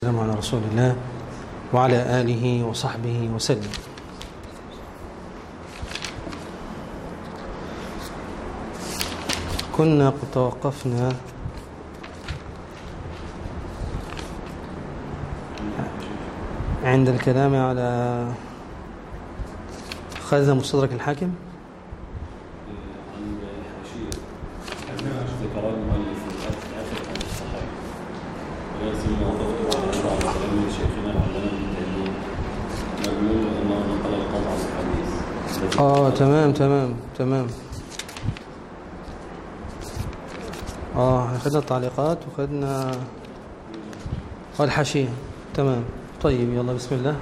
السلام على رسول الله وعلى آله وصحبه وسلم كنا قد توقفنا عند الكلام على خذ مستدرك الحاكم عن الحاشية ذكر المؤلف في آخر حديث الصحيح ولا سيما وقفت على بعض كلام من شيخنا العلامة ابن تيمية مجنون أنه نقل القطع في الحديث اه تمام تمام تمام اه احنا خدنا التعليقات وخدنا آه، الحاشية تمام طيب يلا بسم الله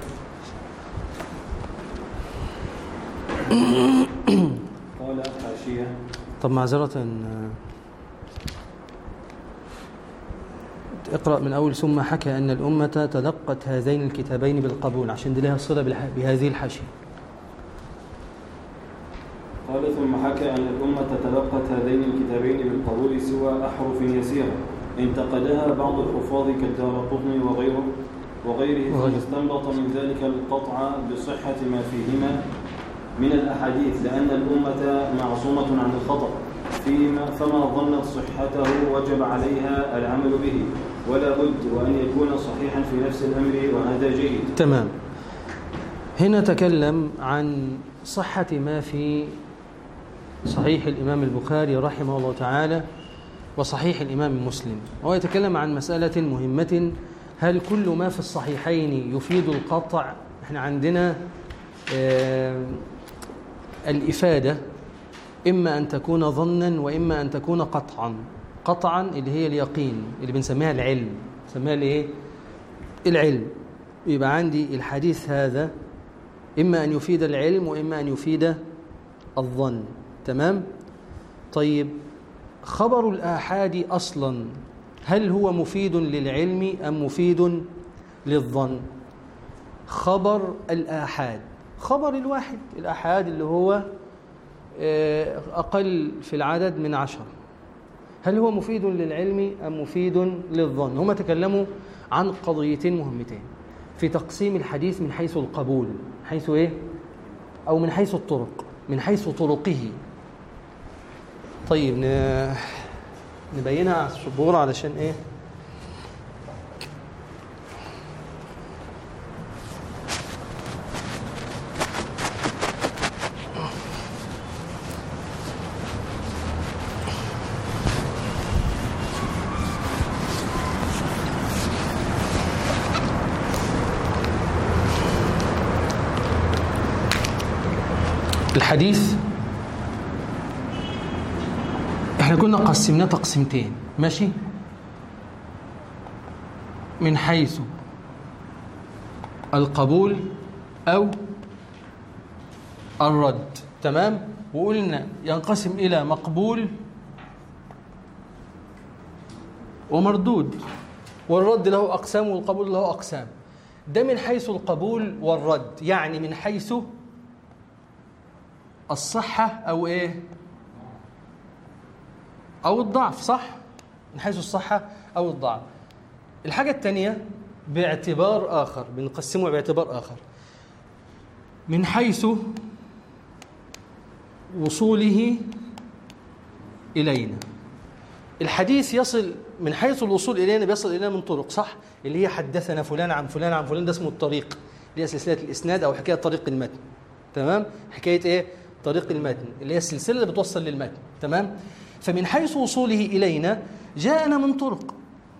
قال حاشية طب معذرة آه، اقرأ من أول ثم حكى أن الأمة تلقت هذين الكتابين بالقبول عشان دي لها صلة بالح- بهذه الحاشية قال ثم حكى أن الأمة تلقت هذين الكتابين بالقبول سوى أحرف يسيرة انتقدها بعض الحفاظ كالدار قطني وغيره وغيره وغيره. ثم استنبط من ذلك القطع بصحة ما فيهما من الأحاديث لأن الأمة معصومة عن الخطأ فيما فما ظنت صحته وجب عليها العمل به ولا بد وأن يكون صحيحا في نفس الأمر وهذا جيد تمام هنا تكلم عن صحة ما في صحيح الإمام البخاري رحمه الله تعالى وصحيح الإمام مسلم هو يتكلم عن مسألة مهمة هل كل ما في الصحيحين يفيد القطع احنا عندنا آه الإفادة إما أن تكون ظنا وإما أن تكون قطعا قطعا اللي هي اليقين اللي بنسميها العلم بنسميها الايه العلم يبقى عندي الحديث هذا إما أن يفيد العلم وإما أن يفيد الظن تمام طيب خبر الآحاد أصلا هل هو مفيد للعلم أم مفيد للظن خبر الآحاد خبر الواحد الآحاد اللي هو آه، أقل في العدد من عشر هل هو مفيد للعلم أم مفيد للظن هم تكلموا عن قضيتين مهمتين في تقسيم الحديث من حيث القبول حيث إيه أو من حيث الطرق من حيث طرقه طيب ن- نبينها على السبورة علشان إيه الحديث احنا كنا قسمناه تقسيمتين ماشي من حيث القبول او الرد تمام وقلنا ينقسم الى مقبول ومردود والرد له اقسام والقبول له اقسام ده من حيث القبول والرد يعني من حيث الصحة أو إيه؟ أو الضعف صح؟ من حيث الصحة أو الضعف. الحاجة الثانية باعتبار آخر بنقسمه باعتبار آخر. من حيث وصوله إلينا. الحديث يصل من حيث الوصول إلينا بيصل إلينا من طرق صح؟ اللي هي حدثنا فلان عن فلان عن فلان ده اسمه الطريق اللي هي سلسلة الإسناد أو حكاية طريق المتن. تمام حكايه ايه طريق المتن اللي هي السلسله اللي بتوصل للمتن تمام فمن حيث وصوله الينا جاءنا من طرق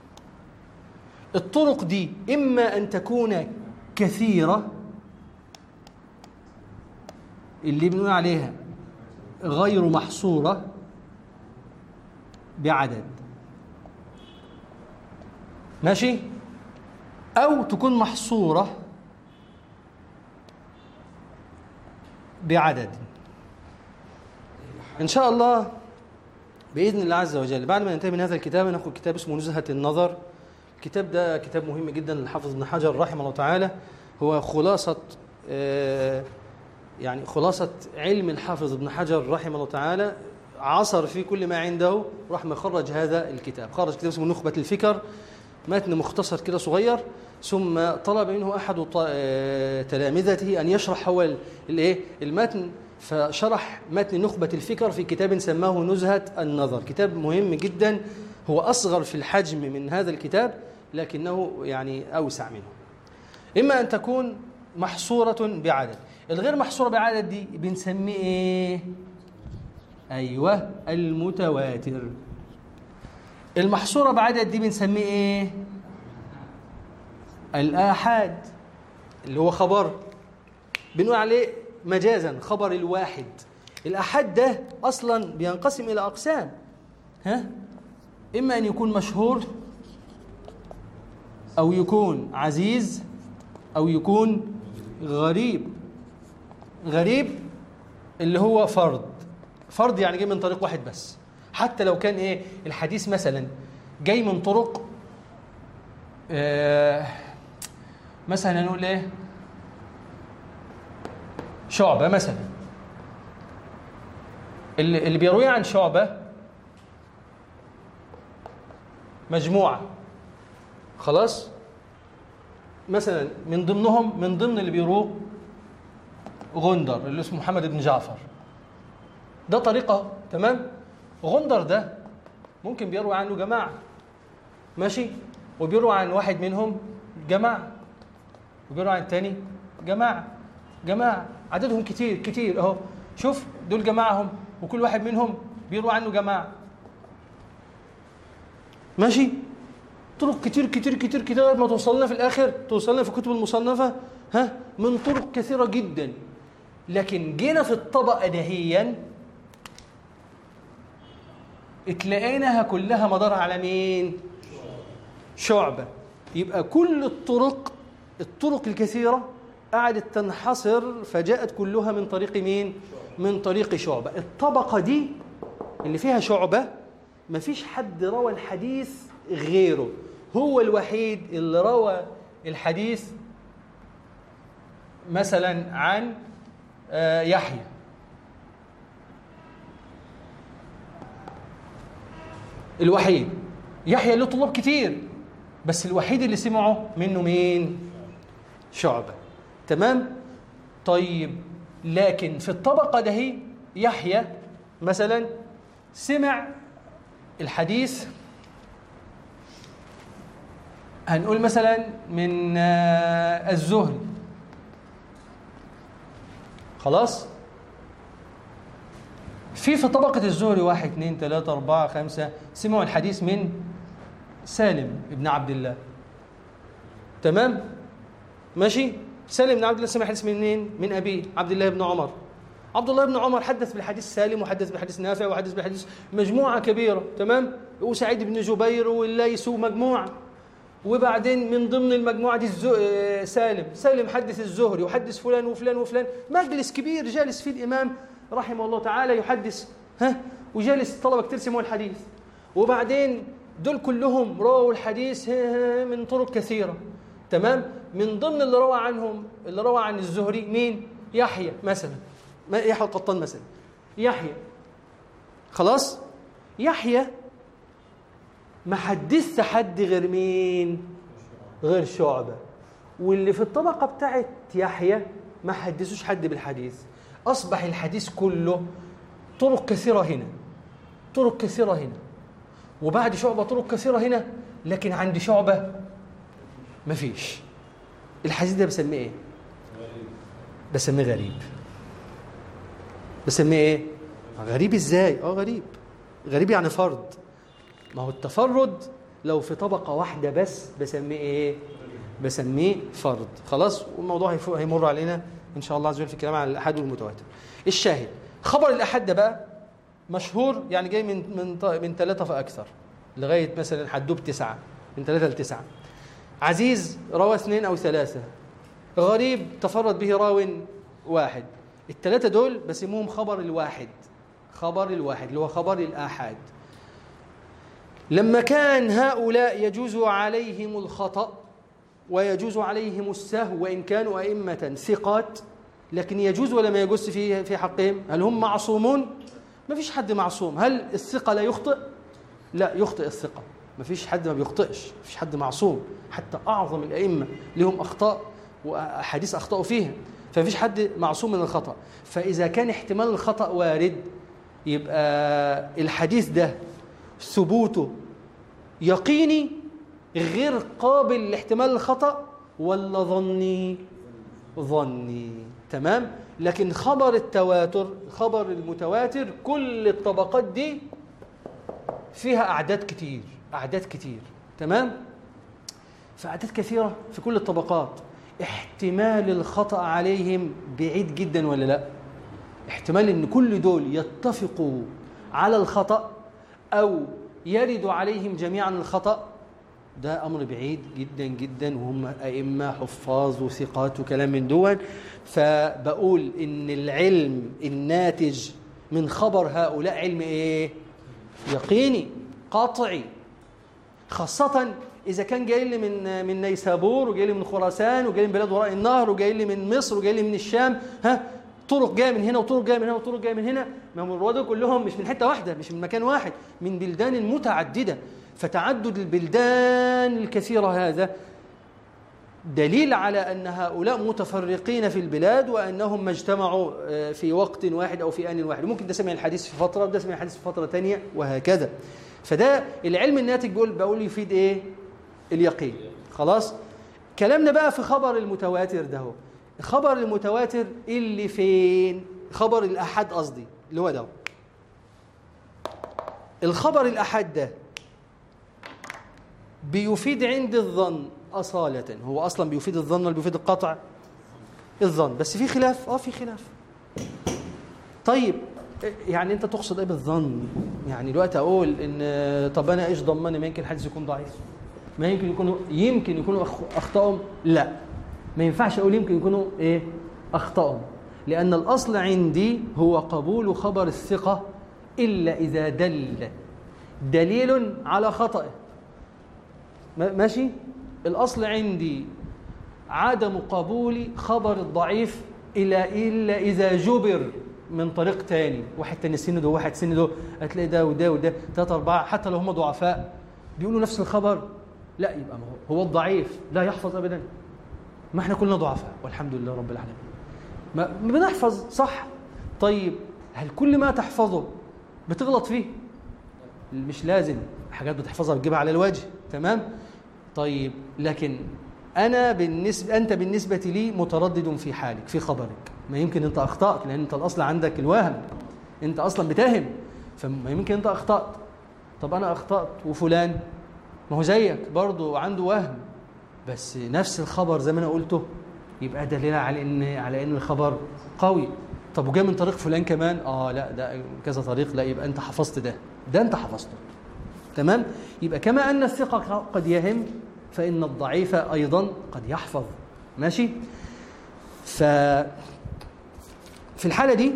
الطرق دي اما ان تكون كثيره اللي بنقول عليها غير محصوره بعدد ماشي او تكون محصوره بعدد إن شاء الله بإذن الله عز وجل بعد ما ننتهي من هذا الكتاب ناخذ كتاب اسمه نزهة النظر الكتاب ده كتاب مهم جدا للحافظ ابن حجر رحمه الله تعالى هو خلاصة آه، يعني خلاصة علم الحافظ ابن حجر رحمه الله تعالى عصر في كل ما عنده راح مخرج هذا الكتاب خرج كتاب اسمه نخبة الفكر متن مختصر كده صغير ثم طلب منه أحد آه، تلامذته أن يشرح هو الإيه المتن فشرح متن نخبة الفكر في كتاب سماه نزهة النظر كتاب مهم جدا هو أصغر في الحجم من هذا الكتاب لكنه يعني أوسع منه إما أن تكون محصورة بعدد الغير محصورة بعدد دي بنسميه إيه؟ أيوة المتواتر المحصورة بعدد دي بنسميه إيه؟ الآحاد اللي هو خبر بنقول عليه مجازا خبر الواحد الأحد ده أصلا بينقسم إلى أقسام ها إما أن يكون مشهور أو يكون عزيز أو يكون غريب غريب اللي هو فرد فرد يعني جاي من طريق واحد بس حتى لو كان ايه الحديث مثلا جاي من طرق آه مثلا نقول ايه شعبة مثلا اللي, اللي بيروي عن شعبة مجموعة خلاص مثلا من ضمنهم من ضمن اللي بيروه غندر اللي اسمه محمد بن جعفر ده طريقة تمام غندر ده ممكن بيروي عنه جماعة ماشي وبيروي عن واحد منهم جماعة وبيروي عن الثاني جماعة جماعة عددهم كتير كتير اهو شوف دول جماعهم وكل واحد منهم بيروي عنه جماعة ماشي طرق كتير كتير كتير كتير لغايه ما توصلنا في الاخر توصلنا في الكتب المصنفه ها من طرق كثيره جدا لكن جينا في الطبقه دهيا اتلاقيناها كلها مدارها على مين شعبه يبقى كل الطرق الطرق الكثيره قعدت تنحصر فجاءت كلها من طريق مين من طريق شعبه الطبقه دي اللي فيها شعبه مفيش حد روى الحديث غيره هو الوحيد اللي روى الحديث مثلا عن يحيى الوحيد يحيى له طلاب كتير بس الوحيد اللي سمعه منه مين شعبة تمام طيب لكن في الطبقة ده يحيى مثلا سمع الحديث هنقول مثلا من الزهري خلاص في في طبقة الزهري واحد اثنين ثلاثة أربعة خمسة سمعوا الحديث من سالم ابن عبد الله تمام ماشي سالم بن عبد الله سمع الحديث منين من أبيه عبد الله بن عمر عبد الله بن عمر حدث بالحديث سالم وحدث بالحديث نافع وحدث بالحديث مجموعة كبيرة تمام وسعيد بن جبير والليث ومجموعة وبعدين من ضمن المجموعة دي الزو... سالم سالم حدث الزهري وحدث فلان وفلان وفلان مجلس كبير جالس فيه الإمام رحمه الله تعالى يحدث ها وجالس طلبة كتير سمعوا الحديث وبعدين دول كلهم رووا الحديث من طرق كثيرة تمام من ضمن اللي روى عنهم اللي روى عن الزهري مين يحيى مثلا يحيى القطان مثلا يحيى خلاص يحيى ما حدثت حد غير مين غير شعبة واللي في الطبقة بتاعت يحيى ما حدثوش حد بالحديث أصبح الحديث كله طرق كثيرة هنا طرق كثيرة هنا وبعد شعبة طرق كثيرة هنا لكن عند شعبة مفيش الحديث ده بسميه ايه بسميه غريب بسميه ايه غريب ازاي اه غريب غريب يعني فرد ما هو التفرد لو في طبقة واحدة بس بسميه ايه بسميه فرد خلاص والموضوع هيمر علينا ان شاء الله عز وجل في الكلام عن الاحاد والمتواتر الشاهد خبر الاحاد ده بقى مشهور يعني جاي من من من ثلاثة فاكثر لغايه مثلا حدوب تسعة من ثلاثة لتسعة عزيز روى اثنين او ثلاثة غريب تفرد به راو واحد الثلاثة دول بسموهم خبر الواحد خبر الواحد اللي هو خبر الآحاد لما كان هؤلاء يجوز عليهم الخطأ ويجوز عليهم السهو وإن كانوا أئمة ثقات لكن يجوز ولا ما يجوز في في حقهم هل هم معصومون ما فيش حد معصوم هل الثقة لا يخطئ لا يخطئ الثقة مفيش حد ما بيخطئش مفيش حد معصوم حتى اعظم الائمه لهم اخطاء واحاديث اخطاوا فيها فمفيش حد معصوم من الخطا فاذا كان احتمال الخطا وارد يبقى الحديث ده ثبوته يقيني غير قابل لاحتمال الخطا ولا ظني ظني تمام لكن خبر التواتر خبر المتواتر كل الطبقات دي فيها أعداد كتير أعداد كتير تمام فأعداد كثيرة في كل الطبقات احتمال الخطأ عليهم بعيد جدا ولا لا احتمال ان كل دول يتفقوا على الخطأ أو يرد عليهم جميعا الخطأ ده أمر بعيد جدا جدا وهم أئمة حفاظ وثقات وكلام من دول فبقول إن العلم الناتج من خبر هؤلاء علم إيه؟ يقيني قاطعي خاصة إذا كان جاي لي من من نيسابور وجاي لي من خراسان وجاي لي من بلاد وراء النهر وجاي لي من مصر وجاي لي من الشام ها طرق جايه من هنا وطرق جايه من هنا وطرق جايه من هنا ما هم الرواد كلهم مش من حته واحده مش من مكان واحد من بلدان متعدده فتعدد البلدان الكثيره هذا دليل على ان هؤلاء متفرقين في البلاد وانهم ما اجتمعوا في وقت واحد او في ان واحد ممكن ده سمع الحديث في فتره وده سمع الحديث في فتره ثانيه وهكذا فده العلم الناتج بيقول بقول يفيد ايه اليقين خلاص كلامنا بقى في خبر المتواتر ده هو خبر المتواتر اللي فين خبر الأحد قصدي اللي هو ده الخبر الأحد ده بيفيد عند الظن أصالة هو أصلا بيفيد الظن ولا بيفيد القطع الظن بس في خلاف اه في خلاف طيب يعني انت تقصد ايه بالظن يعني دلوقتي اقول ان طب انا ايش ضمني ما يمكن الحديث يكون ضعيف ما يمكن يكونوا يمكن يكونوا اخطائهم لا ما ينفعش اقول يمكن يكونوا ايه اخطاهم لان الاصل عندي هو قبول خبر الثقه الا اذا دل دليل على خطئه ماشي الاصل عندي عدم قبول خبر الضعيف إلا إلا إذا جبر من طريق تاني واحد تاني سنده وواحد سنده هتلاقي ده وده وده ثلاثة أربعة حتى لو هم ضعفاء بيقولوا نفس الخبر لا يبقى ما هو هو الضعيف لا يحفظ أبدا ما احنا كلنا ضعفاء والحمد لله رب العالمين ما بنحفظ صح طيب هل كل ما تحفظه بتغلط فيه مش لازم حاجات بتحفظها بتجيبها على الوجه تمام طيب لكن انا بالنسبه انت بالنسبه لي متردد في حالك في خبرك ما يمكن انت اخطات لان انت الاصل عندك الوهم انت اصلا بتهم فما يمكن انت اخطات طب انا اخطات وفلان ما هو زيك برضه عنده وهم بس نفس الخبر زي ما انا قلته يبقى دليل على ان على ان الخبر قوي طب وجاي من طريق فلان كمان اه لا ده كذا طريق لا يبقى انت حفظت ده ده انت حفظته تمام يبقى كما ان الثقه قد يهم فان الضعيف ايضا قد يحفظ ماشي ف في الحاله دي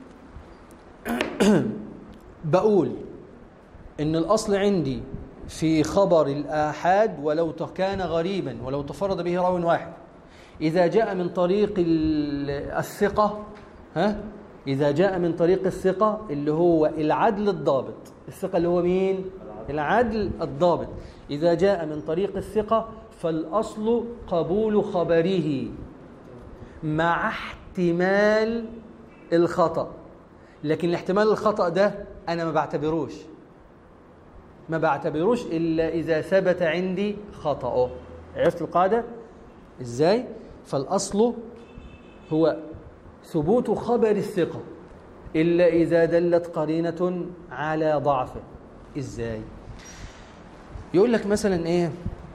بقول ان الاصل عندي في خبر الآحاد ولو كان غريبا ولو تفرد به راو واحد إذا جاء من طريق الثقة ها إذا جاء من طريق الثقة اللي هو العدل الضابط الثقة اللي هو مين؟ العدل الضابط إذا جاء من طريق الثقة فالأصل قبول خبره مع احتمال الخطأ لكن الاحتمال الخطأ ده أنا ما بعتبروش ما بعتبروش إلا إذا ثبت عندي خطأه عرفت القاعدة؟ إزاي؟ فالأصل هو ثبوت خبر الثقة إلا إذا دلت قرينة على ضعفه إزاي؟ يقول لك مثلا إيه؟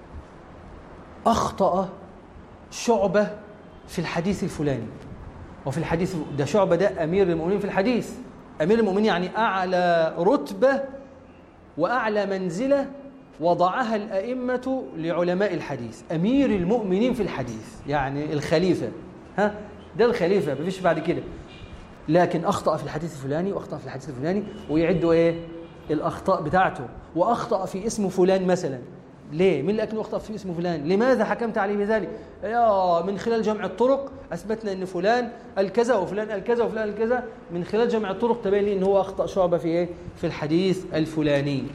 أخطأ شعبة في الحديث الفلاني وفي الحديث ده شعبة ده أمير المؤمنين في الحديث أمير المؤمنين يعني أعلى رتبة وأعلى منزلة وضعها الأئمة لعلماء الحديث أمير المؤمنين في الحديث يعني الخليفة ها ده الخليفة مفيش بعد كده لكن أخطأ في الحديث الفلاني وأخطأ في الحديث الفلاني ويعدوا إيه الأخطاء بتاعته وأخطأ في اسم فلان مثلا ليه؟ مين اللي أكنه أخطأ في اسم فلان؟ لماذا حكمت عليه بذلك؟ يا من خلال جمع الطرق أثبتنا أن فلان قال كذا وفلان قال كذا وفلان قال كذا من خلال جمع الطرق تبين لي أن هو أخطأ شعبة في إيه؟ في الحديث الفلاني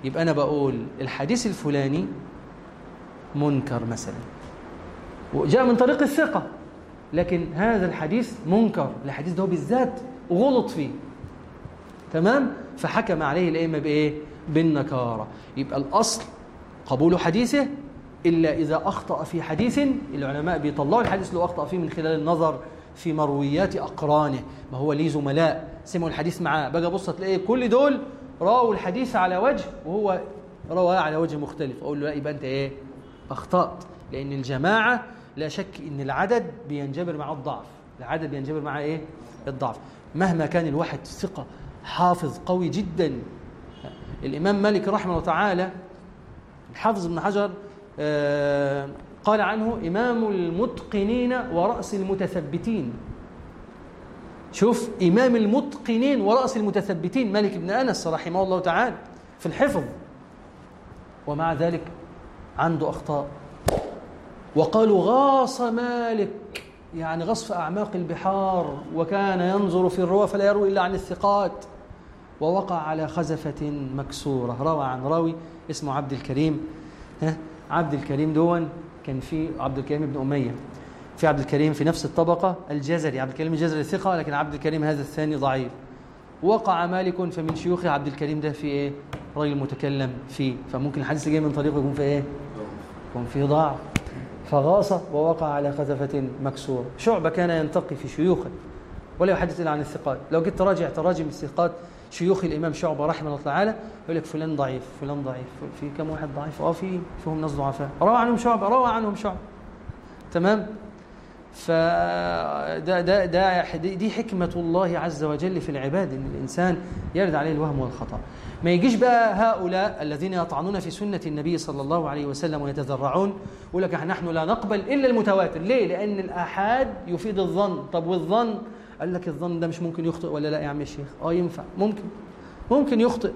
يبقى أنا بقول الحديث الفلاني منكر مثلا وجاء من طريق الثقة لكن هذا الحديث منكر الحديث ده بالذات غلط فيه تمام فحكم عليه الأئمة بإيه بالنكارة يبقى الأصل قبول حديثه إلا إذا أخطأ في حديث العلماء بيطلعوا الحديث اللي أخطأ فيه من خلال النظر في مرويات أقرانه ما هو ليه زملاء سمعوا الحديث معاه باجي أبص تلاقي كل دول راوا الحديث على وجه وهو رواه على وجه مختلف أقول له لا يبقى أنت إيه أخطأت لأن الجماعة لا شك أن العدد بينجبر مع الضعف العدد بينجبر مع إيه الضعف مهما كان الواحد ثقة حافظ قوي جدا الإمام مالك رحمه الله تعالى الحافظ ابن حجر آه قال عنه إمام المتقنين ورأس المتثبتين شوف إمام المتقنين ورأس المتثبتين مالك بن أنس رحمه الله تعالى في الحفظ ومع ذلك عنده أخطاء وقالوا غاص مالك يعني غصف أعماق البحار وكان ينظر في الروى فلا يروي إلا عن الثقات ووقع على خزفة مكسورة روى عن راوي اسمه عبد الكريم ها عبد الكريم دون كان في عبد الكريم بن أمية في عبد الكريم في نفس الطبقة الجزري عبد الكريم الجزري ثقة لكن عبد الكريم هذا الثاني ضعيف وقع مالك فمن شيوخ عبد الكريم ده في ايه راجل متكلم فيه فممكن الحديث اللي جاي من طريقه يكون في ايه يكون في ضعف فغاص ووقع على خزفة مكسورة شعبة كان ينتقي في شيوخه ولا يحدث إلا عن الثقات لو جيت تراجع تراجم الثقات شيوخ الإمام شعبة رحمه الله تعالى يقول لك فلان ضعيف فلان ضعيف في كم واحد ضعيف اه في فيهم ناس ضعفاء روى عنهم شعبة روى عنهم شعبة تمام فده ده ده دي حكمة الله عز وجل في العباد ان الانسان يرد عليه الوهم والخطأ ما يجيش بقى هؤلاء الذين يطعنون في سنة النبي صلى الله عليه وسلم ويتذرعون يقول لك نحن لا نقبل الا المتواتر ليه لان الاحاد يفيد الظن طب والظن قال لك الظن ده مش ممكن يخطئ ولا لا يا عم الشيخ اه ينفع ممكن ممكن يخطئ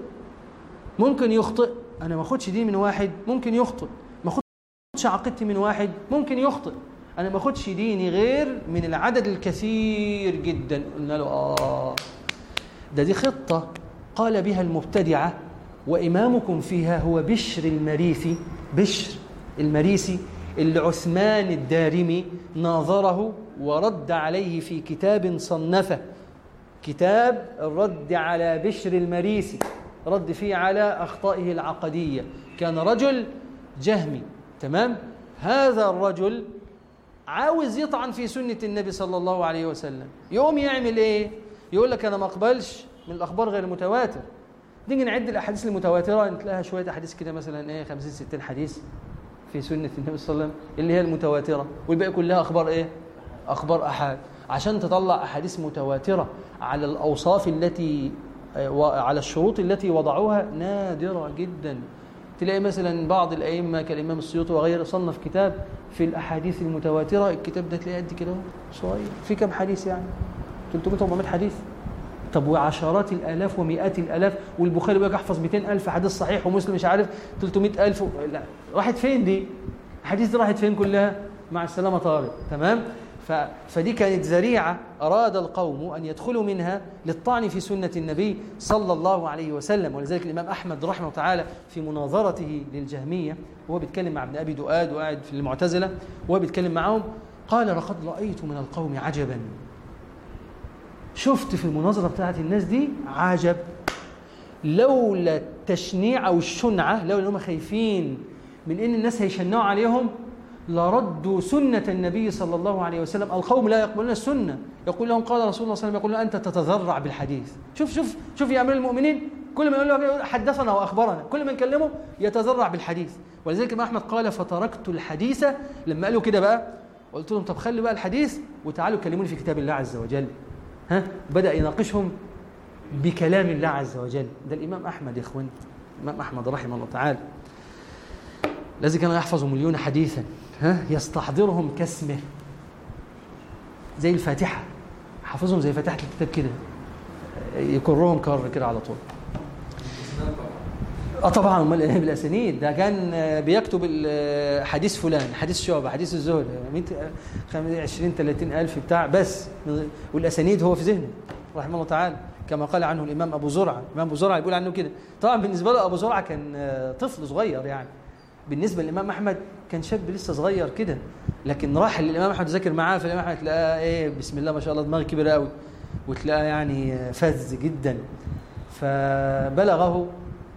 ممكن يخطئ انا ما اخدش دي من واحد ممكن يخطئ ما اخدش عقيدتي من واحد ممكن يخطئ انا ما اخدش ديني غير من العدد الكثير جدا قلنا له اه ده دي خطه قال بها المبتدعه وامامكم فيها هو بشر المريثي بشر المريسي اللي عثمان الدارمي ناظره ورد عليه في كتاب صنفه كتاب الرد على بشر المريسي رد فيه على أخطائه العقدية كان رجل جهمي تمام هذا الرجل عاوز يطعن في سنة النبي صلى الله عليه وسلم يقوم يعمل ايه يقول لك انا ما اقبلش من الاخبار غير المتواتر نيجي نعد الاحاديث المتواتره نتلاقيها شويه احاديث كده مثلا ايه 50 60 حديث في سنه النبي صلى الله عليه وسلم اللي هي المتواتره والباقي كلها اخبار ايه اخبار احاد عشان تطلع احاديث متواتره على الاوصاف التي على الشروط التي وضعوها نادره جدا تلاقي مثلا بعض الائمه كالامام السيوطي وغيره صنف كتاب في الاحاديث المتواتره الكتاب ده تلاقيه قد كده صغير في كم حديث يعني 300 400 حديث طب وعشرات الالاف ومئات الالاف والبخاري بيقول احفظ 200000 حديث صحيح ومسلم مش عارف 300000 و... لا راحت فين دي الحديث دي راحت فين كلها مع السلامه طارق تمام ف... فدي كانت ذريعه اراد القوم ان يدخلوا منها للطعن في سنه النبي صلى الله عليه وسلم ولذلك الامام احمد رحمه الله تعالى في مناظرته للجهميه وهو بيتكلم مع ابن ابي دؤاد وقاعد في المعتزله وهو بيتكلم معاهم قال لقد رايت من القوم عجبا شفت في المناظرة بتاعت الناس دي عجب لولا التشنيع أو الشنعة لولا هم خايفين من إن الناس هيشنعوا عليهم لردوا سنة النبي صلى الله عليه وسلم القوم لا يقبلون السنة يقول لهم قال رسول الله صلى الله عليه وسلم يقول أنت تتذرع بالحديث شوف شوف شوف يا أمير المؤمنين كل ما يقول له حدثنا وأخبرنا كل ما نكلمه يتذرع بالحديث ولذلك الإمام أحمد قال فتركت الحديث لما قالوا كده بقى قلت لهم طب خلوا بقى الحديث وتعالوا كلموني في كتاب الله عز وجل ها بدأ يناقشهم بكلام الله عز وجل ده الإمام أحمد يا إخوان الإمام أحمد رحمه الله تعالى الذي كان يحفظ مليون حديثا ها يستحضرهم كاسمه زي الفاتحة حافظهم زي فاتحة الكتاب كده يكرهم كر كده على طول اه طبعا امال ايه بالاسانيد ده كان بيكتب حديث فلان حديث شعبه حديث الزهد 20 30 الف بتاع بس والاسانيد هو في ذهنه رحمه الله تعالى كما قال عنه الإمام أبو زرعة الإمام أبو زرعة يقول عنه كده طبعا بالنسبة له أبو زرعة كان آه، طفل صغير يعني بالنسبة للإمام أحمد كان شاب لسه صغير كده لكن راح للإمام أحمد ذاكر معاه فالإمام أحمد تلاقاه إيه بسم الله ما شاء الله دماغه كبيرة قوي وتلاقاه يعني آه، فذ جدا فبلغه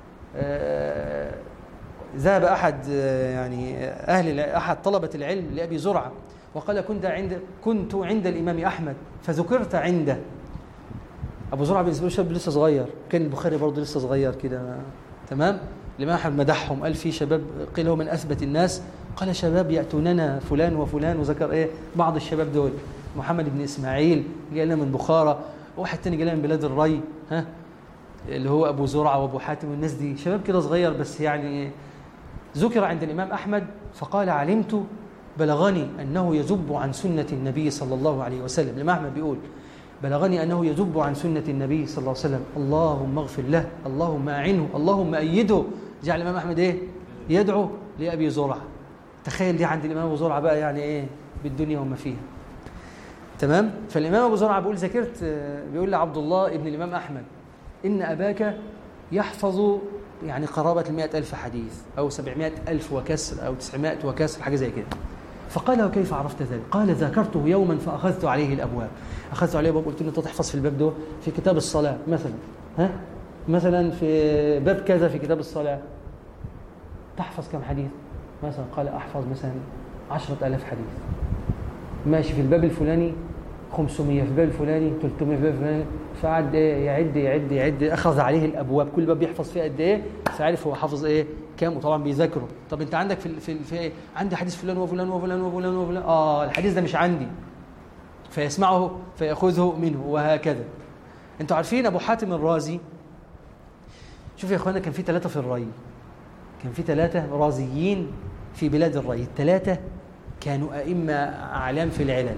آه، ذهب أحد آه، يعني أهل الع- أحد طلبة العلم لأبي زرعة وقال كنت عند كنت عند الإمام أحمد فذكرت عنده أبو زرعة بالنسبة له شاب لسه صغير كان البخاري برضه لسه صغير كده تمام الإمام أحمد مدحهم قال في شباب قيل هو من أثبت الناس قال شباب يأتوننا فلان وفلان وذكر إيه بعض الشباب دول محمد بن إسماعيل جاء لنا من بخارى واحد تاني جاء لنا من بلاد الري ها اللي هو أبو زرعة وأبو حاتم والناس دي شباب كده صغير بس يعني ذكر عند الإمام أحمد فقال علمت بلغني أنه يذب عن سنة النبي صلى الله عليه وسلم الإمام أحمد بيقول بلغني أنه يذب عن سنة النبي صلى الله عليه وسلم اللهم اغفر له اللهم أعنه اللهم أيده جعل الإمام أحمد إيه يدعو لأبي زرعة تخيل دي عند الإمام أبو زرعة بقى يعني إيه بالدنيا وما فيها تمام فالإمام أبو زرعة بيقول ذكرت آه، بيقول لعبد الله ابن الإمام أحمد إن أباك يحفظ يعني قرابة المائة ألف حديث أو سبعمائة ألف وكسر أو تسعمائة وكسر حاجة زي كده فقال وكيف عرفت ذلك قال ذاكرته يوما فأخذت عليه الأبواب أخذت عليه الأبواب قلت له أنت تحفظ في الباب ده في كتاب الصلاة مثلا ها مثلا في باب كذا في كتاب الصلاة تحفظ كم حديث مثلا قال أحفظ مثلا عشرة ألاف حديث ماشي في الباب الفلاني 500 في الباب الفلاني 300 في الباب الفلاني فقعد إيه يعد يعد يعد اخذ عليه الابواب كل باب بيحفظ فيه قد ايه فعرف هو حافظ ايه كام وطبعا بيذاكره طب انت عندك في ال- في, ال- في إيه؟ عندي حديث فلان وفلان وفلان وفلان وفلان اه الحديث ده مش عندي فيسمعه فياخذه منه وهكذا انتوا عارفين ابو حاتم الرازي شوف يا اخوانا كان في ثلاثه في الري كان في ثلاثه رازيين في بلاد الري الثلاثه كانوا ائمه اعلام في العلل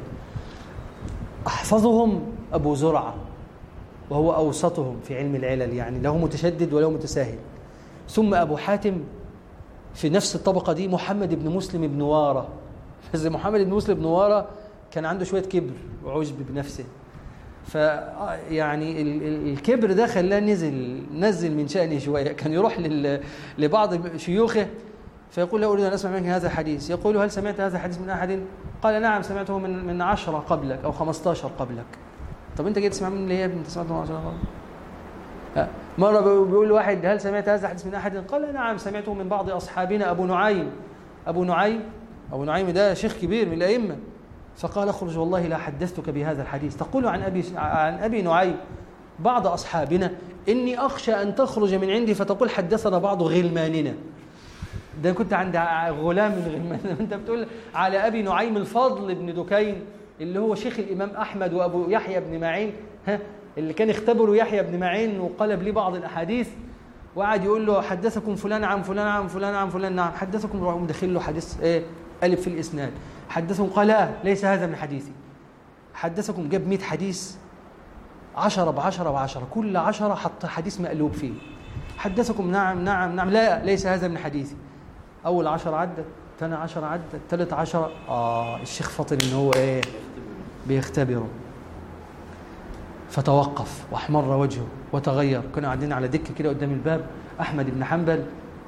أحفظهم أبو زرعة وهو أوسطهم في علم العلل يعني له متشدد وله متساهل ثم أبو حاتم في نفس الطبقة دي محمد بن مسلم بن وارة بس محمد بن مسلم بن وارة كان عنده شوية كبر وعجب بنفسه ف يعني ال- ال- الكبر ده خلاه نزل نزل من شأنه شوية كان يروح لل- لبعض شيوخه فيقول له أريد أن أسمع منك هذا الحديث يقول له هل سمعت هذا الحديث من أحد قال نعم سمعته من من عشرة قبلك أو خمستاشر قبلك طب أنت جاي تسمع مني ليه يا ابني أنت سمعته من عشرة قبلك ها. مرة بي- بيقول واحد هل سمعت هذا الحديث من أحد قال نعم سمعته من بعض أصحابنا أبو نعيم أبو نعيم أبو نعيم ده شيخ كبير من الأئمة فقال اخرج والله لا حدثتك بهذا الحديث تقول عن أبي عن أبي نعيم بعض أصحابنا إني أخشى أن تخرج من عندي فتقول حدثنا بعض غلماننا ده كنت عند غلام من غلمان انت بتقول على ابي نعيم الفضل بن دكين اللي هو شيخ الامام احمد وابو يحيى بن معين ها اللي كان اختبروا يحيى بن معين وقلب لي بعض الاحاديث وقعد يقول له حدثكم فلان عن فلان عن فلان عن فلان نعم حدثكم وقام داخل له حديث ايه الف في الاسناد حدثهم قال لا ليس هذا من حديثي حدثكم جاب 100 حديث عشرة بعشرة بعشرة كل عشرة حط حديث مقلوب فيه حدثكم نعم نعم نعم لا ليس هذا من حديثي أول عشرة عدت ثاني عشرة عدت ثالث عشرة آه الشيخ فاطن إن هو إيه بيختبره فتوقف واحمر وجهه وتغير كنا قاعدين على دكة كده قدام الباب أحمد بن حنبل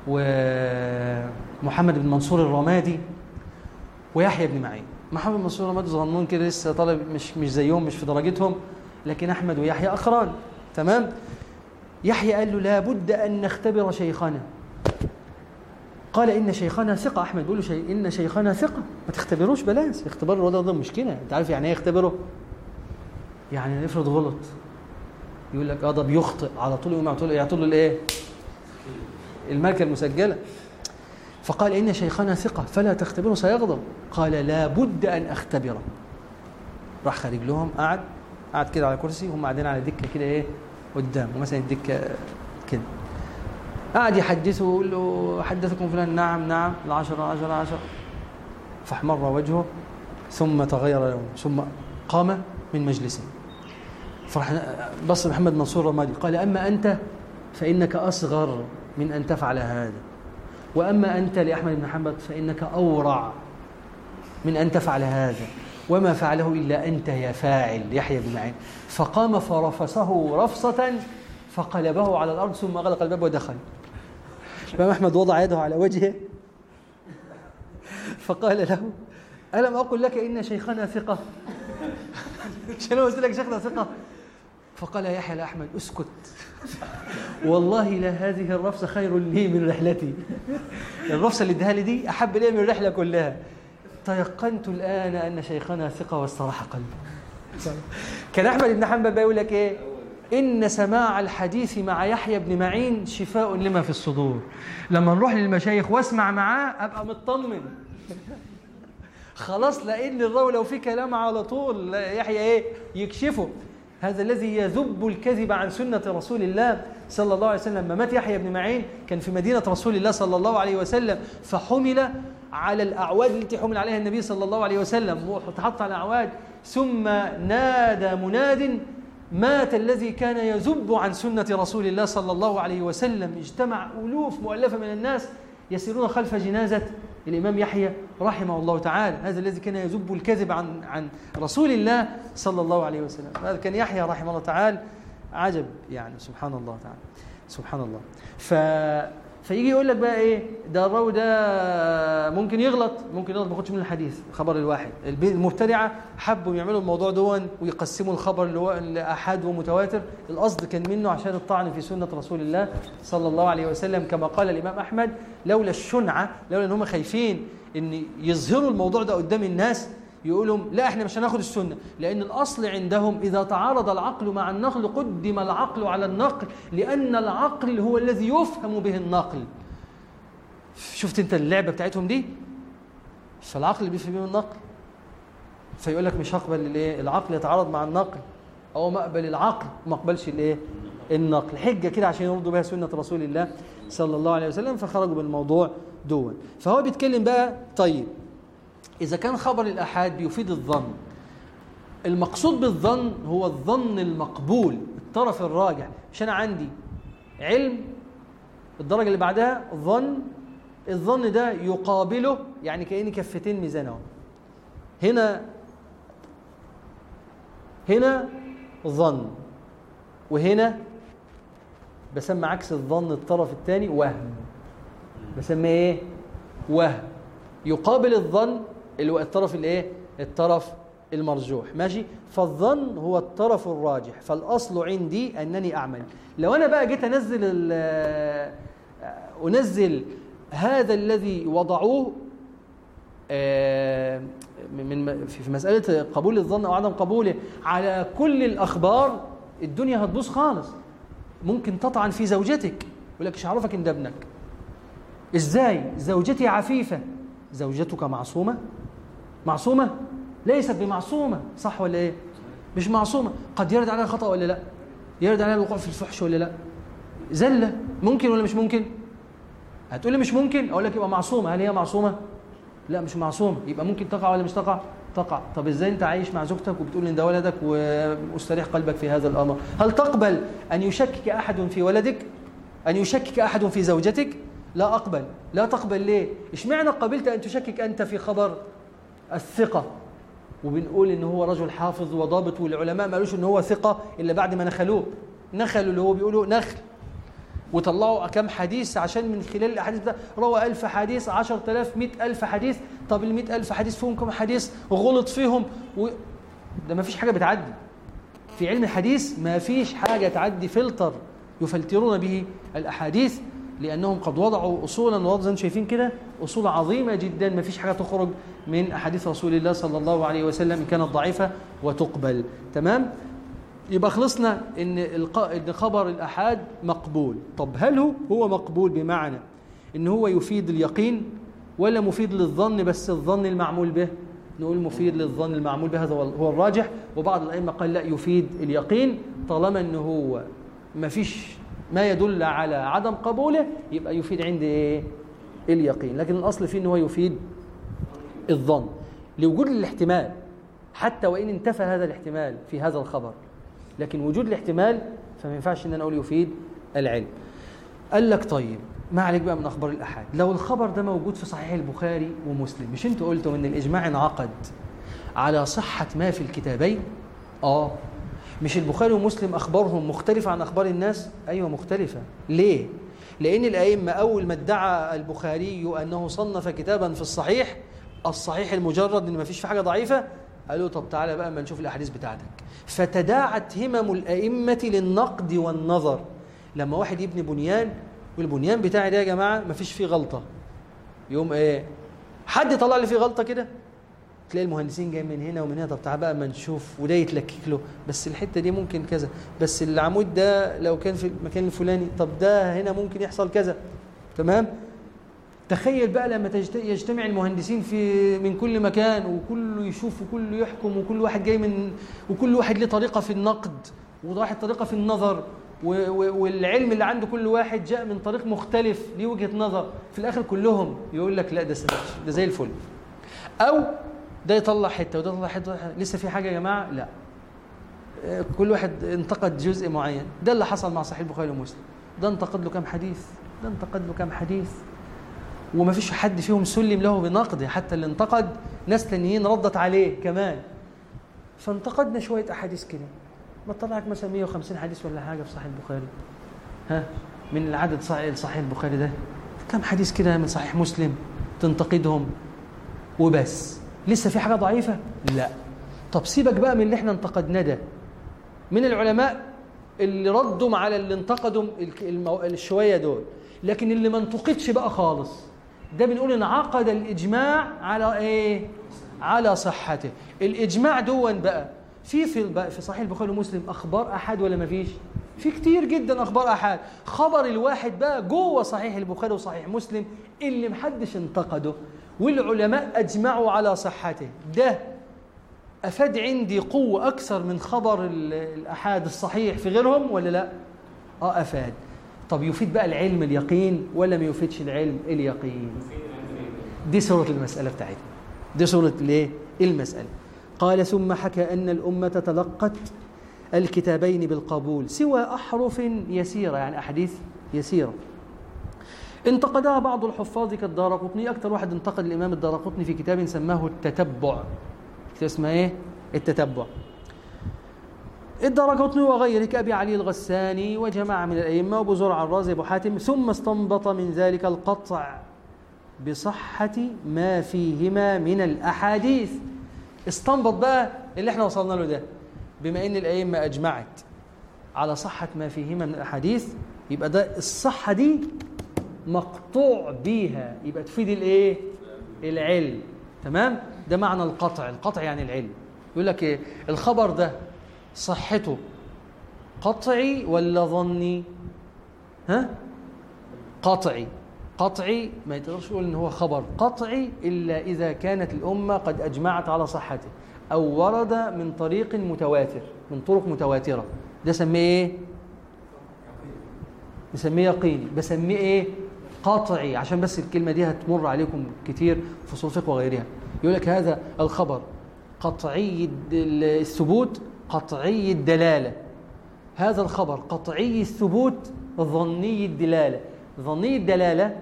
ومحمد بن منصور الرمادي ويحيى بن معين محمد بن منصور الرمادي صغنون كده لسه طالب مش مش زيهم مش في درجتهم لكن أحمد ويحيى أقران تمام يحيى قال له لابد أن نختبر شيخنا قال إن شيخنا ثقة أحمد بيقول له شي... إن شيخنا ثقة ما تختبروش بلاش اختبار الوضع ده مشكلة أنت عارف يعني إيه يختبره؟ يعني افرض غلط يقول لك اه ده بيخطئ على طول يقوم يعطوا له يعطوا له الايه؟ الماركه المسجله فقال ان شيخنا ثقه فلا تختبره سيغضب قال لا بد ان اختبره راح خارج لهم قعد قعد كده على كرسي هم قاعدين على دكه كده ايه قدام ومثلا الدكه كده قعد يحدثه ويقول له حدثكم فلان نعم نعم العشرة عشرة عشرة فاحمر وجهه ثم تغير لونه ثم قام من مجلسه فرح بص محمد منصور رمادي قال أما أنت فإنك أصغر من أن تفعل هذا وأما أنت لأحمد بن حنبل فإنك أورع من أن تفعل هذا وما فعله إلا أنت يا فاعل يحيى بن معين فقام فرفسه رفصة فقلبه على الأرض ثم غلق الباب ودخل الإمام أحمد وضع يده على وجهه فقال له ألم أقل لك إن شيخنا ثقة شنو قلت لك شيخنا ثقة فقال يحيى الأحمد اسكت والله لا هذه الرفسة خير لي من رحلتي الرفسة اللي ادها لي دي أحب لي من الرحلة كلها تيقنت الآن أن شيخنا ثقة واستراح قلبي كان أحمد بن حنبل بيقول لك إيه إن سماع الحديث مع يحيى بن معين شفاء لما في الصدور لما نروح للمشايخ واسمع معاه أبقى مطمن خلاص لأن الراوي لو في كلام على طول يحيى إيه يكشفه هذا الذي يذب الكذب عن سنة رسول الله صلى الله عليه وسلم لما مات يحيى بن معين كان في مدينة رسول الله صلى الله عليه وسلم فحمل على الأعواد التي حمل عليها النبي صلى الله عليه وسلم وتحط على الأعواد ثم نادى مناد مات الذي كان يذب عن سنة رسول الله صلى الله عليه وسلم اجتمع ألوف مؤلفة من الناس يسيرون خلف جنازة الإمام يحيى رحمه الله تعالى هذا الذي كان يذب الكذب عن عن رسول الله صلى الله عليه وسلم هذا كان يحيى رحمه الله تعالى عجب يعني سبحان الله تعالى سبحان الله ف فيجي يقول لك بقى ايه ده الراوي ده ممكن يغلط ممكن يغلط ما ياخدش من الحديث خبر الواحد المبتدعه حبوا يعملوا الموضوع دون ويقسموا الخبر اللي هو لاحاد ومتواتر القصد كان منه عشان الطعن في سنه رسول الله صلى الله عليه وسلم كما قال الامام احمد لولا الشنعه لولا ان هم خايفين ان يظهروا الموضوع ده قدام الناس يقولوا لا احنا مش هناخد السنه لان الاصل عندهم اذا تعارض العقل مع النقل قدم العقل على النقل لان العقل هو الذي يفهم به النقل شفت انت اللعبه بتاعتهم دي فالعقل اللي بيفهم به النقل فيقول لك مش هقبل الايه العقل يتعارض مع النقل او ما اقبل العقل ما اقبلش الايه النقل حجه كده عشان يرضوا بها سنه رسول الله صلى الله عليه وسلم فخرجوا بالموضوع دون فهو بيتكلم بقى طيب إذا كان خبر الأحاد بيفيد الظن المقصود بالظن هو الظن المقبول الطرف الراجع مش أنا عندي علم الدرجة اللي بعدها ظن الظن ده يقابله يعني كأني كفتين ميزان اهو هنا هنا ظن وهنا بسمى عكس الظن الطرف الثاني وهم بسميه ايه وهم يقابل الظن اللي هو الطرف الايه الطرف المرجوح ماشي فالظن هو الطرف الراجح فالاصل عندي انني اعمل لو انا بقى جيت انزل انزل هذا الذي وضعوه من في مساله قبول الظن او عدم قبوله على كل الاخبار الدنيا هتبوظ خالص ممكن تطعن في زوجتك يقول لك مش عارفك ان ده ابنك ازاي زوجتي عفيفه زوجتك معصومه معصومة ليست بمعصومة صح ولا ايه مش معصومة قد يرد عليها خطأ ولا لا يرد عليها الوقوع في الفحش ولا لا زلة ممكن ولا مش ممكن هتقول لي مش ممكن اقول لك يبقى معصومة هل هي معصومة لا مش معصومة يبقى ممكن تقع ولا مش تقع تقع طب ازاي انت عايش مع زوجتك وبتقول ان ده ولدك واستريح قلبك في هذا الامر هل تقبل ان يشكك احد في ولدك ان يشكك احد في زوجتك لا اقبل لا تقبل ليه اشمعنى قبلت ان تشكك انت في خبر الثقة وبنقول ان هو رجل حافظ وضابط والعلماء ما قالوش ان هو ثقة الا بعد ما نخلوه نخلوا اللي هو بيقولوا نخل وطلعوا كم حديث عشان من خلال الاحاديث ده روى ألف حديث 10000 100000 حديث طب ال 100000 حديث فيهم كم حديث غلط فيهم و... ده ما فيش حاجة بتعدي في علم الحديث ما فيش حاجة تعدي فلتر يفلترون به الأحاديث لأنهم قد وضعوا أصولا وضعا زي شايفين كده أصول عظيمة جدا ما فيش حاجة تخرج من أحاديث رسول الله صلى الله عليه وسلم إن كانت ضعيفة وتقبل تمام يبقى خلصنا إن إن خبر الأحاد مقبول طب هل هو هو مقبول بمعنى إن هو يفيد اليقين ولا مفيد للظن بس الظن المعمول به نقول مفيد للظن المعمول به هذا هو الراجح وبعض الأئمة قال لا يفيد اليقين طالما إن هو ما فيش ما يدل على عدم قبوله يبقى يفيد عند ايه اليقين لكن الاصل فيه ان هو يفيد الظن لوجود الاحتمال حتى وان انتفى هذا الاحتمال في هذا الخبر لكن وجود الاحتمال فما ينفعش ان انا اقول يفيد العلم قال لك طيب ما عليك بقى من اخبار الاحاد لو الخبر ده موجود في صحيح البخاري ومسلم مش انتوا قلتوا ان الاجماع انعقد على صحة ما في الكتابين آه مش البخاري ومسلم أخبارهم مختلفة عن أخبار الناس أيوة مختلفة ليه؟ لأن الأئمة أول ما ادعى البخاري أنه صنف كتابا في الصحيح الصحيح المجرد أن ما فيش في حاجة ضعيفة قالوا طب تعالى بقى ما نشوف الأحاديث بتاعتك فتداعت همم الأئمة للنقد والنظر لما واحد يبني بنيان والبنيان بتاعي ده يا جماعة ما فيش فيه غلطة يوم ايه حد طلع لي فيه غلطة كده تلاقي المهندسين جاي من هنا ومن هنا طب تعالى بقى ما نشوف وده يتلكك له بس الحته دي ممكن كذا بس العمود ده لو كان في المكان الفلاني طب ده هنا ممكن يحصل كذا تمام تخيل بقى لما يجتمع المهندسين في من كل مكان وكله يشوف وكله يحكم وكل واحد جاي من وكل واحد له طريقه في النقد وواحد طريقه في النظر والعلم اللي عنده كل واحد جاء من طريق مختلف ليه وجهه نظر في الاخر كلهم يقول لك لا ده ده زي الفل او ده يطلع حته وده يطلع حته لسه في حاجه يا جماعه لا كل واحد انتقد جزء معين ده اللي حصل مع صحيح البخاري ومسلم ده انتقد له كام حديث ده انتقد له كام حديث وما فيش حد فيهم سلم له بنقد حتى اللي انتقد ناس تانيين ردت عليه كمان فانتقدنا شويه احاديث كده ما طلعك مثلا 150 حديث ولا حاجه في صحيح البخاري ها من العدد صحيح صحيح البخاري ده كم حديث كده من صحيح مسلم تنتقدهم وبس لسه في حاجه ضعيفه لا طب سيبك بقى من اللي احنا انتقدناه ده من العلماء اللي ردوا على اللي انتقدوا المو... الشويه دول لكن اللي ما انتقدش بقى خالص ده بنقول انعقد الاجماع على ايه على صحته الاجماع دون بقى في في في صحيح البخاري ومسلم اخبار احد ولا ما فيش في كتير جدا اخبار احاد خبر الواحد بقى جوه صحيح البخاري وصحيح مسلم اللي محدش انتقده والعلماء اجمعوا على صحته ده افاد عندي قوه اكثر من خبر الاحاد الصحيح في غيرهم ولا لا اه افاد طب يفيد بقى العلم اليقين ولا ما يفيدش العلم اليقين دي صوره المساله بتاعتنا دي صوره الايه المساله قال ثم حكى ان الامه تلقت الكتابين بالقبول سوى احرف يسيره يعني احاديث يسيره انتقدها بعض الحفاظ كالدارقطني اكثر واحد انتقد الامام الدارقطني في كتاب سماه التتبع كتاب اسمه ايه التتبع الدرقطني وغيره كأبي علي الغساني وجماعة من الأئمة وأبو زرع الرازي أبو حاتم ثم استنبط من ذلك القطع بصحة ما فيهما من الأحاديث استنبط بقى اللي احنا وصلنا له ده بما ان الأئمة أجمعت على صحة ما فيهما من الأحاديث يبقى ده الصحة دي مقطوع بيها يبقى تفيد الايه العلم تمام ده معنى القطع القطع يعني العلم يقول لك ايه الخبر ده صحته قطعي ولا ظني ها قطعي قطعي ما يقدرش يقول ان هو خبر قطعي الا اذا كانت الامه قد اجمعت على صحته او ورد من طريق متواتر من طرق متواتره ده سميه ايه بسميه يقيني بسميه ايه قطعي عشان بس الكلمه دي هتمر عليكم كتير في اصول الفقه وغيرها يقول لك هذا الخبر قطعي الثبوت قطعي الدلاله هذا الخبر قطعي الثبوت ظني الدلاله ظني الدلاله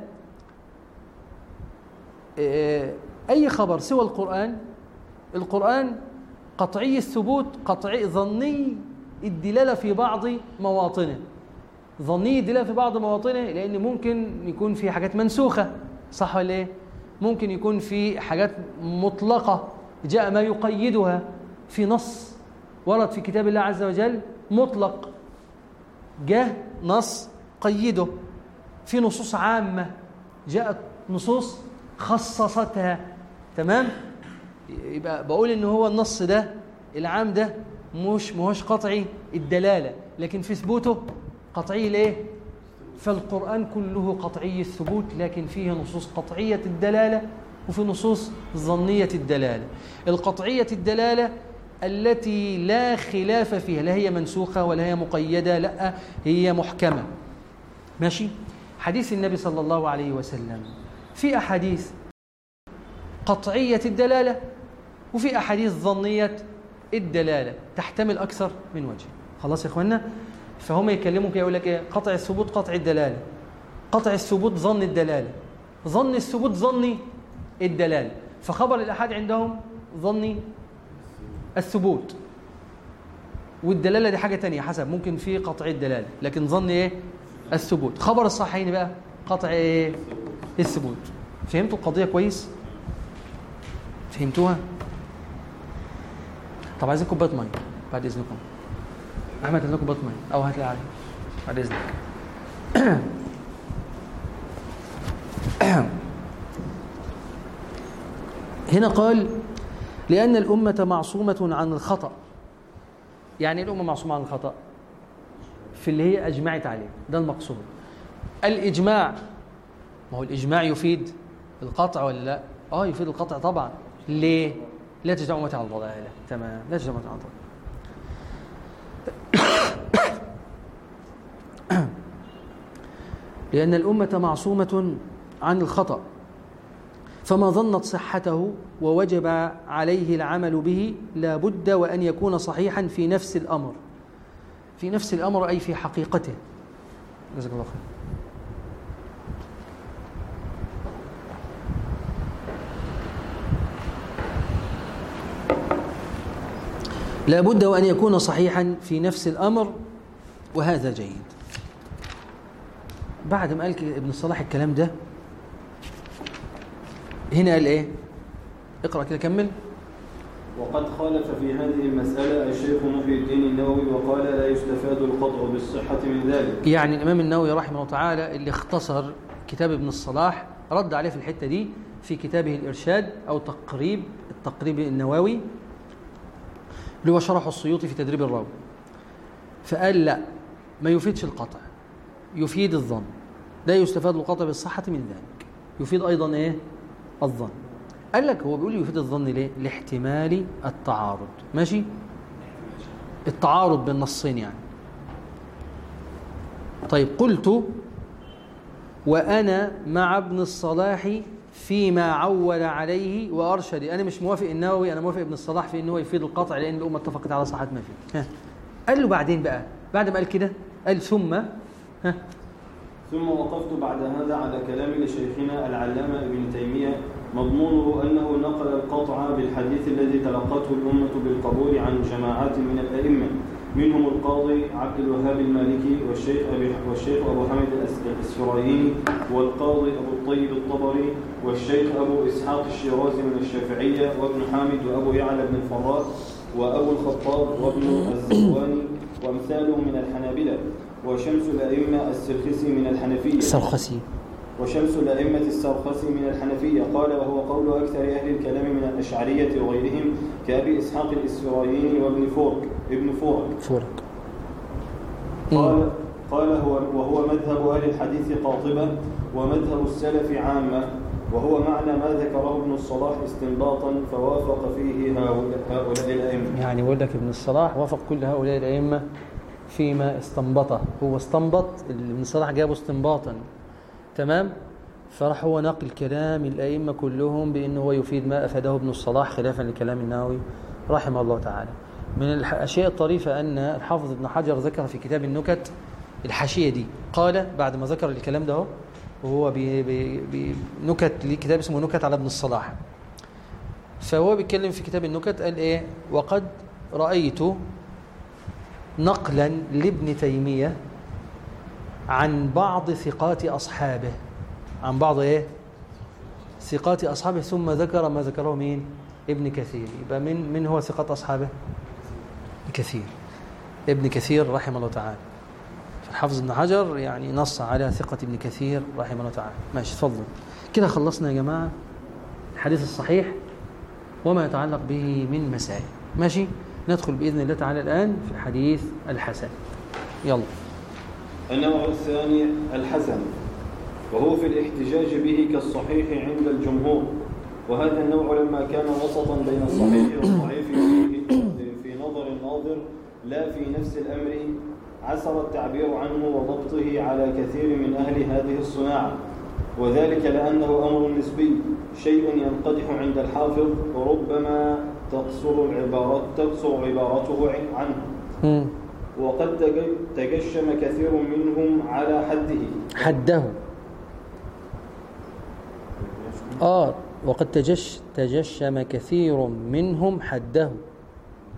اي خبر سوى القران القران قطعي الثبوت قطعي ظني الدلاله في بعض مواطنه ظني الدلاله في بعض مواطنه لان ممكن يكون في حاجات منسوخه صح ولا ايه ممكن يكون في حاجات مطلقه جاء ما يقيدها في نص ورد في كتاب الله عز وجل مطلق جاء نص قيده في نصوص عامه جاءت نصوص خصصتها تمام يبقى بقول ان هو النص ده العام ده مش مهوش قطعي الدلاله لكن في ثبوته قطعي ليه فالقرآن كله قطعي الثبوت لكن فيه نصوص قطعية الدلالة وفي نصوص ظنية الدلالة القطعية الدلالة التي لا خلاف فيها لا هي منسوخة ولا هي مقيدة لا هي محكمة ماشي حديث النبي صلى الله عليه وسلم في أحاديث قطعية الدلالة وفي أحاديث ظنية الدلالة تحتمل أكثر من وجه خلاص يا إخوانا فهم يكلموا كده يقول لك ايه قطع الثبوت قطع الدلاله قطع الثبوت ظن الدلاله ظن الثبوت ظني الدلاله فخبر الاحاد عندهم ظني الثبوت والدلاله دي حاجه تانية حسب ممكن في قطع الدلاله لكن ظن ايه الثبوت خبر الصحيحين بقى قطع ايه الثبوت فهمتوا القضيه كويس فهمتوها طب عايزين كوبايه ميه بعد اذنكم احمد هات لنا كوبايه ميه او هات لي علي بعد اذنك هنا قال لأن الأمة معصومة عن الخطأ يعني الأمة معصومة عن الخطأ في اللي هي أجمعت عليه ده المقصود الإجماع ما هو الإجماع يفيد القطع ولا لا؟ آه يفيد القطع طبعا ليه؟ لا تجمع أمتي على الضلالة تمام لا تجمع أمتي على الضلالة لأن الأمة معصومة عن الخطأ فما ظنت صحته ووجب عليه العمل به لا بد وأن يكون صحيحا في نفس الأمر في نفس الأمر أي في حقيقته جزاك الله خير لا بد وأن يكون صحيحا في نفس الأمر وهذا جيد بعد ما قال ابن الصلاح الكلام ده هنا قال ايه اقرا كده كمل وقد خالف في هذه المسألة الشيخ محي الدين النووي وقال لا يستفاد القطع بالصحة من ذلك يعني الامام النووي رحمه الله تعالى اللي اختصر كتاب ابن الصلاح رد عليه في الحته دي في كتابه الارشاد او تقريب التقريب النووي اللي هو شرحه السيوطي في تدريب الراوي فقال لا ما يفيدش القطع يفيد الظن لا يستفاد القطع بالصحة من ذلك يفيد أيضا إيه الظن قال لك هو بيقول يفيد الظن ليه لاحتمال التعارض ماشي التعارض بين نصين يعني طيب قلت وأنا مع ابن الصلاح فيما عول عليه وأرشد أنا مش موافق النووي أنا موافق ابن الصلاح في أنه يفيد القطع لأن الأمة اتفقت على صحة ما فيه ها. قال له بعدين بقى بعد ما قال كده قال ثم ها ثم وقفت بعد هذا على كلام لشيخنا العلامة ابن تيمية مضمونه أنه نقل القطع بالحديث الذي تلقته الأمة بالقبول عن جماعات من الأئمة منهم القاضي عبد الوهاب المالكي والشيخ أبي والشيخ أبو حمد الإسفرايني والقاضي أبو الطيب الطبري والشيخ أبو إسحاق الشيرازي من الشافعية وابن حامد وأبو يعلى بن الفراء وأبو الخطاب وابن الزواني وأمثالهم من الحنابلة وشمس الأئمة السرخسي من الحنفية السرخسي وشمس الأئمة السرخسي من الحنفية قال وهو قول أكثر أهل الكلام من الأشعرية وغيرهم كأبي إسحاق الإسرائيلي وابن فورك ابن فورك فورك قال قال هو وهو مذهب أهل الحديث قاطبة ومذهب السلف عامة وهو معنى ما ذكره ابن الصلاح استنباطا فوافق فيه هؤلاء هؤلاء الأئمة يعني بقول لك ابن الصلاح وافق كل هؤلاء الأئمة فيما استنبطه هو استنبط اللي ابن الصلاح جابه استنباطا تمام فراح هو نقل كلام الأئمة كلهم بأنه هو يفيد ما أفاده ابن الصلاح خلافا لكلام النووي رحمه الله تعالى من الأشياء الطريفة أن الحافظ ابن حجر ذكر في كتاب النكت الحاشية دي قال بعد ما ذكر الكلام ده وهو بنكت ليه كتاب اسمه نكت على ابن الصلاح فهو بيتكلم في كتاب النكت قال ايه وقد رأيت نقلا لابن تيمية عن بعض ثقات أصحابه عن بعض إيه ثقات أصحابه ثم ذكر ما ذكره مين ابن كثير يبقى من من هو ثقات أصحابه كثير ابن كثير رحمه الله تعالى فالحافظ ابن حجر يعني نص على ثقة ابن كثير رحمه الله تعالى ماشي تفضل كده خلصنا يا جماعة الحديث الصحيح وما يتعلق به من مسائل ماشي ندخل بإذن الله تعالى الآن في الحديث الحسن يلا النوع الثاني الحسن وهو في الاحتجاج به كالصحيح عند الجمهور وهذا النوع لما كان وسطا بين الصحيح والضعيف في, في نظر الناظر لا في نفس الأمر عسر التعبير عنه وضبطه على كثير من أهل هذه الصناعة وذلك لأنه أمر نسبي شيء ينقدح عند الحافظ وربما تقصر العبارات تقصر عبارته عنه مم. وقد تج- تجشم كثير منهم على حده حده آه وقد تجش تجشم كثير منهم حده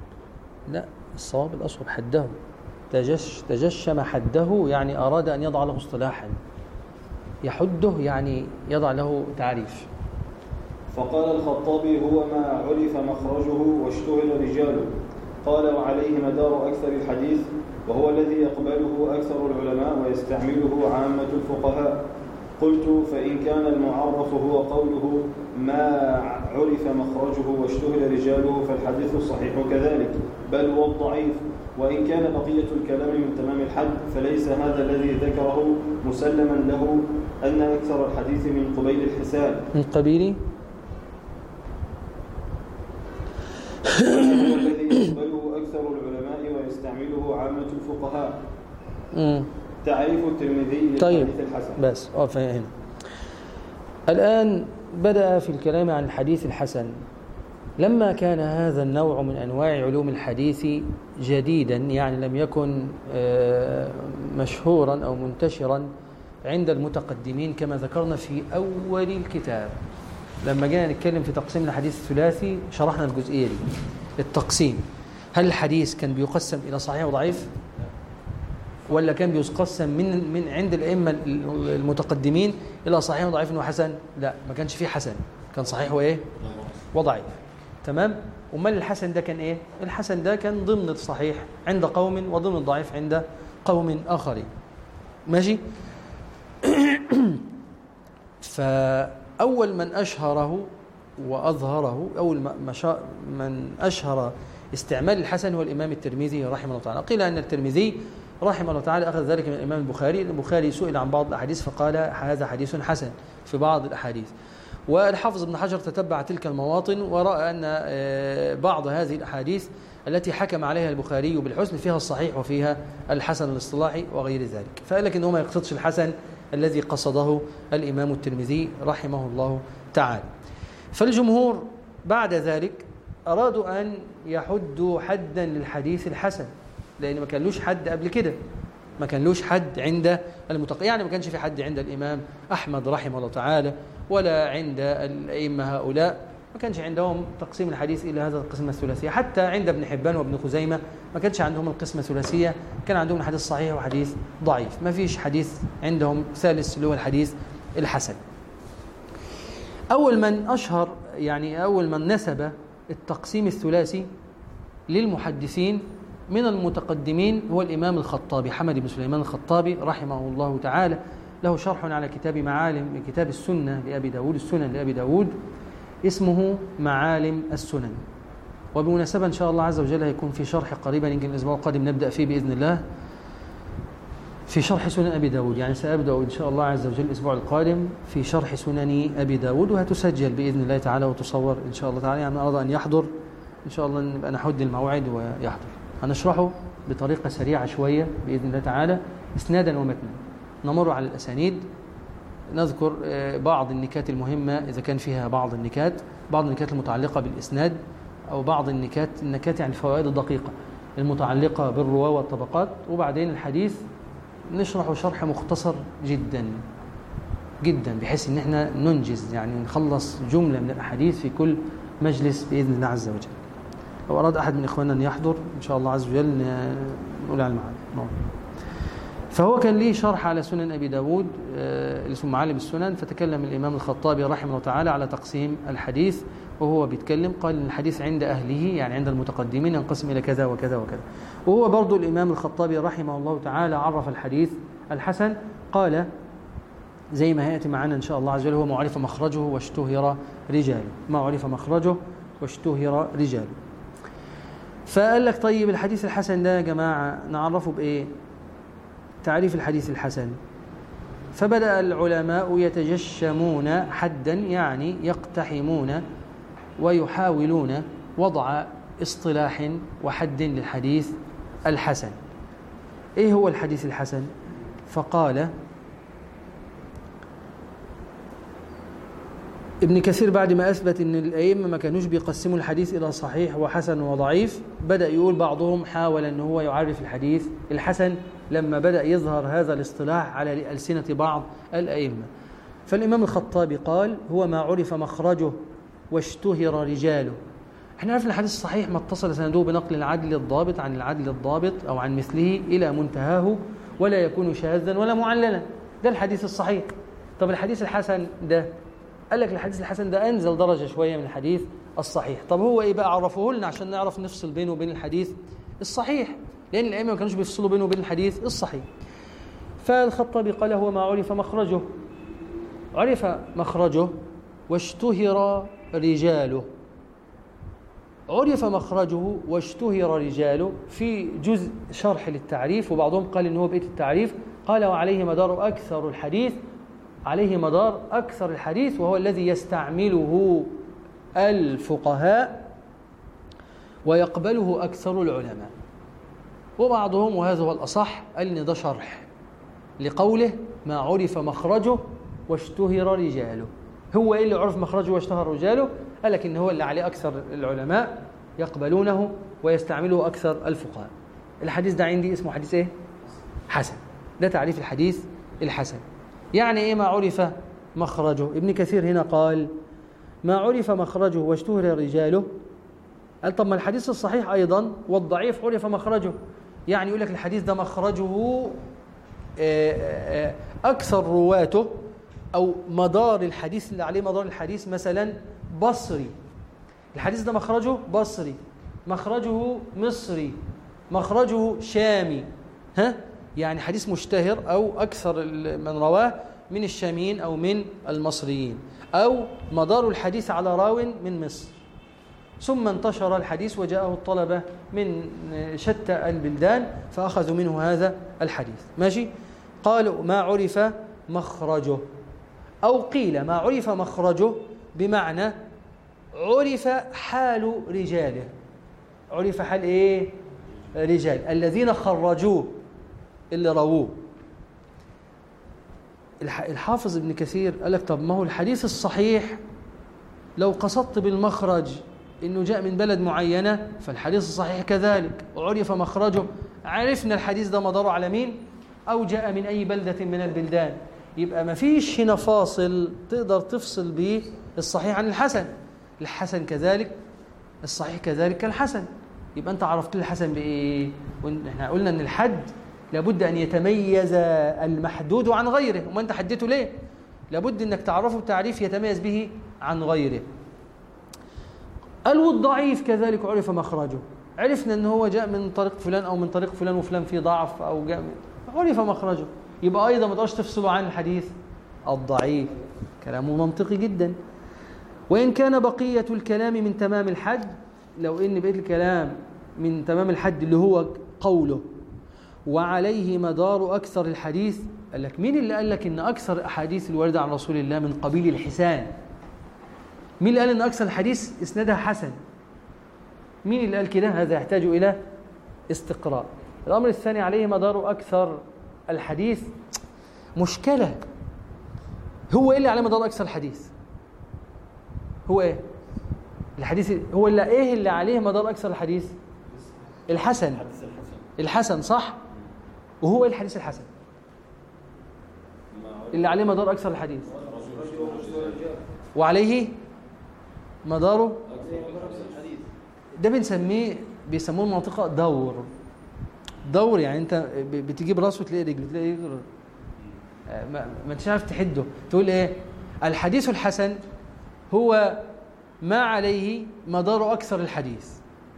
لا الصواب الأصوب حده تجش تجشم حده يعني أراد أن يضع له اصطلاحا يحده يعني يضع له تعريف فقال الخطابي هو ما عرف مخرجه واشتهر رجاله قال وعليه مدار أكثر الحديث وهو الذي يقبله أكثر العلماء ويستعمله عامة الفقهاء قلت فإن كان المعرف هو قوله ما عرف مخرجه واشتهر رجاله فالحديث الصحيح كذلك بل هو الضعيف وإن كان بقية الكلام من تمام الحد فليس هذا الذي ذكره مسلما له أن أكثر الحديث من قبيل الحساب من قبيل الذي يقبله أكثر العلماء ويستعمله عامة الفقهاء تعريف الترمذي طيب للحديث الحسن بس اقف هنا الآن بدأ في الكلام عن الحديث الحسن لما كان هذا النوع من أنواع علوم الحديث جديدا يعني لم يكن آه، مشهورا أو منتشرا عند المتقدمين كما ذكرنا في أول الكتاب لما جينا نتكلم في تقسيم الحديث الثلاثي شرحنا الجزئية دي التقسيم هل الحديث كان بيقسم إلى صحيح وضعيف ولا كان بيقسم من من عند الأئمة المتقدمين إلى صحيح وضعيف وحسن لا ما كانش فيه حسن كان صحيح وإيه وضعيف تمام امال الحسن ده كان ايه الحسن ده كان ضمن الصحيح عند قوم وضمن الضعيف عند قوم اخرين ماشي فاول من اشهره واظهره اول من اشهر استعمال الحسن هو الامام الترمذي رحمه الله تعالى قيل ان الترمذي رحمه الله تعالى اخذ ذلك من الامام البخاري البخاري سئل عن بعض الاحاديث فقال هذا حديث حسن في بعض الاحاديث والحافظ ابن حجر تتبع تلك المواطن ورأى أن آه، بعض هذه الأحاديث التي حكم عليها البخاري بالحسن فيها الصحيح وفيها الحسن الاصطلاحي وغير ذلك فقال لك أنه ما يقصدش الحسن الذي قصده الإمام الترمذي رحمه الله تعالى فالجمهور بعد ذلك أرادوا أن يحدوا حدا للحديث الحسن لأن ما كان لوش حد قبل كده ما كان لوش حد عند المتق يعني ما كانش في حد عند الإمام أحمد رحمه الله تعالى ولا عند الأئمة هؤلاء ما كانش عندهم تقسيم الحديث إلى هذا القسم الثلاثية حتى عند ابن حبان وابن خزيمة ما كانش عندهم القسمة الثلاثية كان عندهم الحديث صحيح وحديث ضعيف ما فيش حديث عندهم ثالث اللي هو الحديث الحسن أول من أشهر يعني أول من نسب التقسيم الثلاثي للمحدثين من المتقدمين هو الإمام الخطابي حمد بن سليمان الخطابي رحمه الله تعالى له شرح على كتاب معالم كتاب السنة لأبي داود السنن لأبي داود اسمه معالم السنن وبمناسبة إن شاء الله عز وجل هيكون في شرح قريبا يمكن الأسبوع القادم نبدأ فيه بإذن الله في شرح سنن أبي داود يعني سأبدأ إن شاء الله عز وجل الأسبوع القادم في شرح سنن أبي داود وهتسجل بإذن الله تعالى وتصور إن شاء الله تعالى يعني أراد أن يحضر إن شاء الله نبقى نحد الموعد ويحضر هنشرحه بطريقة سريعة شوية بإذن الله تعالى إسنادا ومتنا نمر على الأسانيد نذكر آه، بعض النكات المهمة إذا كان فيها بعض النكات بعض النكات المتعلقة بالإسناد أو بعض النكات النكات يعني الفوائد الدقيقة المتعلقة بالرواة والطبقات وبعدين الحديث نشرحه شرح مختصر جدا جدا بحيث ان احنا ننجز يعني نخلص جملة من الأحاديث في كل مجلس بإذن الله عز وجل لو أراد أحد من إخواننا أن يحضر إن شاء الله عز وجل نقول على المعاد نعم. فهو كان ليه شرح على سنن أبي داود آه، اسمه معالم السنن فتكلم الإمام الخطابي رحمه الله تعالى على تقسيم الحديث وهو بيتكلم قال إن الحديث عند أهله يعني عند المتقدمين ينقسم إلى كذا وكذا وكذا وهو برضو الإمام الخطابي رحمه الله تعالى عرف الحديث الحسن قال زي ما هيأتي معنا إن شاء الله عز وجل هو ما عرف مخرجه واشتهر رجاله ما عرف مخرجه واشتهر رجاله فقال لك طيب الحديث الحسن ده يا جماعة نعرفه بإيه تعريف الحديث الحسن فبدأ العلماء يتجشمون حدا يعني يقتحمون ويحاولون وضع اصطلاح وحد للحديث الحسن ايه هو الحديث الحسن فقال ابن كثير بعد ما أثبت أن الأئمة ما كانوش بيقسموا الحديث إلى صحيح وحسن وضعيف بدأ يقول بعضهم حاول أن هو يعرف الحديث الحسن لما بدأ يظهر هذا الاصطلاح على ألسنة بعض الأئمة فالإمام الخطابي قال هو ما عرف مخرجه واشتهر رجاله احنا عرفنا الحديث الصحيح ما اتصل سنده بنقل العدل الضابط عن العدل الضابط أو عن مثله إلى منتهاه ولا يكون شاذا ولا معللا ده الحديث الصحيح طب الحديث الحسن ده قال لك الحديث الحسن ده أنزل درجة شوية من الحديث الصحيح طب هو إيه بقى عرفوه لنا عشان نعرف نفصل بينه وبين الحديث الصحيح لأن الأئمة ما كانوش بيفصلوا بينه وبين الحديث الصحيح فالخطابي قال هو ما عرف مخرجه عرف مخرجه واشتهر رجاله عرف مخرجه واشتهر رجاله في جزء شرح للتعريف وبعضهم قال إنه بقية التعريف قال وعليه مدار أكثر الحديث عليه مدار أكثر الحديث وهو الذي يستعمله الفقهاء ويقبله أكثر العلماء وبعضهم وهذا هو الأصح قال إن ده شرح لقوله ما عرف مخرجه واشتهر رجاله هو إيه اللي عرف مخرجه واشتهر رجاله قال لك إن هو اللي عليه أكثر العلماء يقبلونه ويستعمله أكثر الفقهاء الحديث ده عندي اسمه حديث إيه؟ حسن ده تعريف الحديث الحسن يعني إيه ما عرف مخرجه ابن كثير هنا قال ما عرف مخرجه واشتهر رجاله قال طب ما الحديث الصحيح أيضا والضعيف عرف مخرجه يعني يقول لك الحديث ده مخرجه أكثر رواته أو مدار الحديث اللي عليه مدار الحديث مثلا بصري الحديث ده مخرجه بصري مخرجه مصري مخرجه شامي ها يعني حديث مشتهر أو أكثر من رواه من الشاميين أو من المصريين أو مدار الحديث على راو من مصر ثم انتشر الحديث وجاءه الطلبة من شتى البلدان فأخذوا منه هذا الحديث ماشي قالوا ما عرف مخرجه أو قيل ما عرف مخرجه بمعنى عرف حال رجاله عرف حال إيه رجال الذين خرجوه اللي رووه الحافظ ابن كثير قال لك طب ما هو الحديث الصحيح لو قصدت بالمخرج انه جاء من بلد معينه فالحديث الصحيح كذلك وعرف مخرجه عرفنا الحديث ده مداره على مين او جاء من اي بلده من البلدان يبقى ما فيش هنا فاصل تقدر تفصل به الصحيح عن الحسن الحسن كذلك الصحيح كذلك كالحسن يبقى انت عرفت الحسن بايه احنا قلنا ان الحد لابد ان يتميز المحدود عن غيره وما انت حددته ليه لابد انك تعرفه بتعريف يتميز به عن غيره قال والضعيف كذلك عرف مخرجه عرفنا ان هو جاء من طريق فلان او من طريق فلان وفلان فيه ضعف او جاء من عرف مخرجه يبقى ايضا ما تقدرش تفصله عن الحديث الضعيف كلامه منطقي جدا وان كان بقيه الكلام من تمام الحد لو ان بقيه الكلام من تمام الحد اللي هو قوله وعليه مدار اكثر الحديث قال لك مين اللي قال لك ان اكثر الاحاديث الوارده عن رسول الله من قبيل الحسان مين اللي قال ان اكثر الحديث اسنادها حسن مين اللي قال كده هذا يحتاج الى استقراء الامر الثاني عليه مدار اكثر الحديث مشكله هو ايه اللي عليه مدار اكثر الحديث هو ايه الحديث هو اللي ايه اللي عليه مدار اكثر الحديث الحسن الحسن صح وهو ايه الحديث الحسن اللي عليه مدار اكثر الحديث وعليه مداره ده بنسميه بيسموه المنطقه دور دور يعني انت بتجيب راسه تلاقي رجله تلاقي رجله ما, ما انتش عارف تحده تقول ايه الحديث الحسن هو ما عليه مدار اكثر الحديث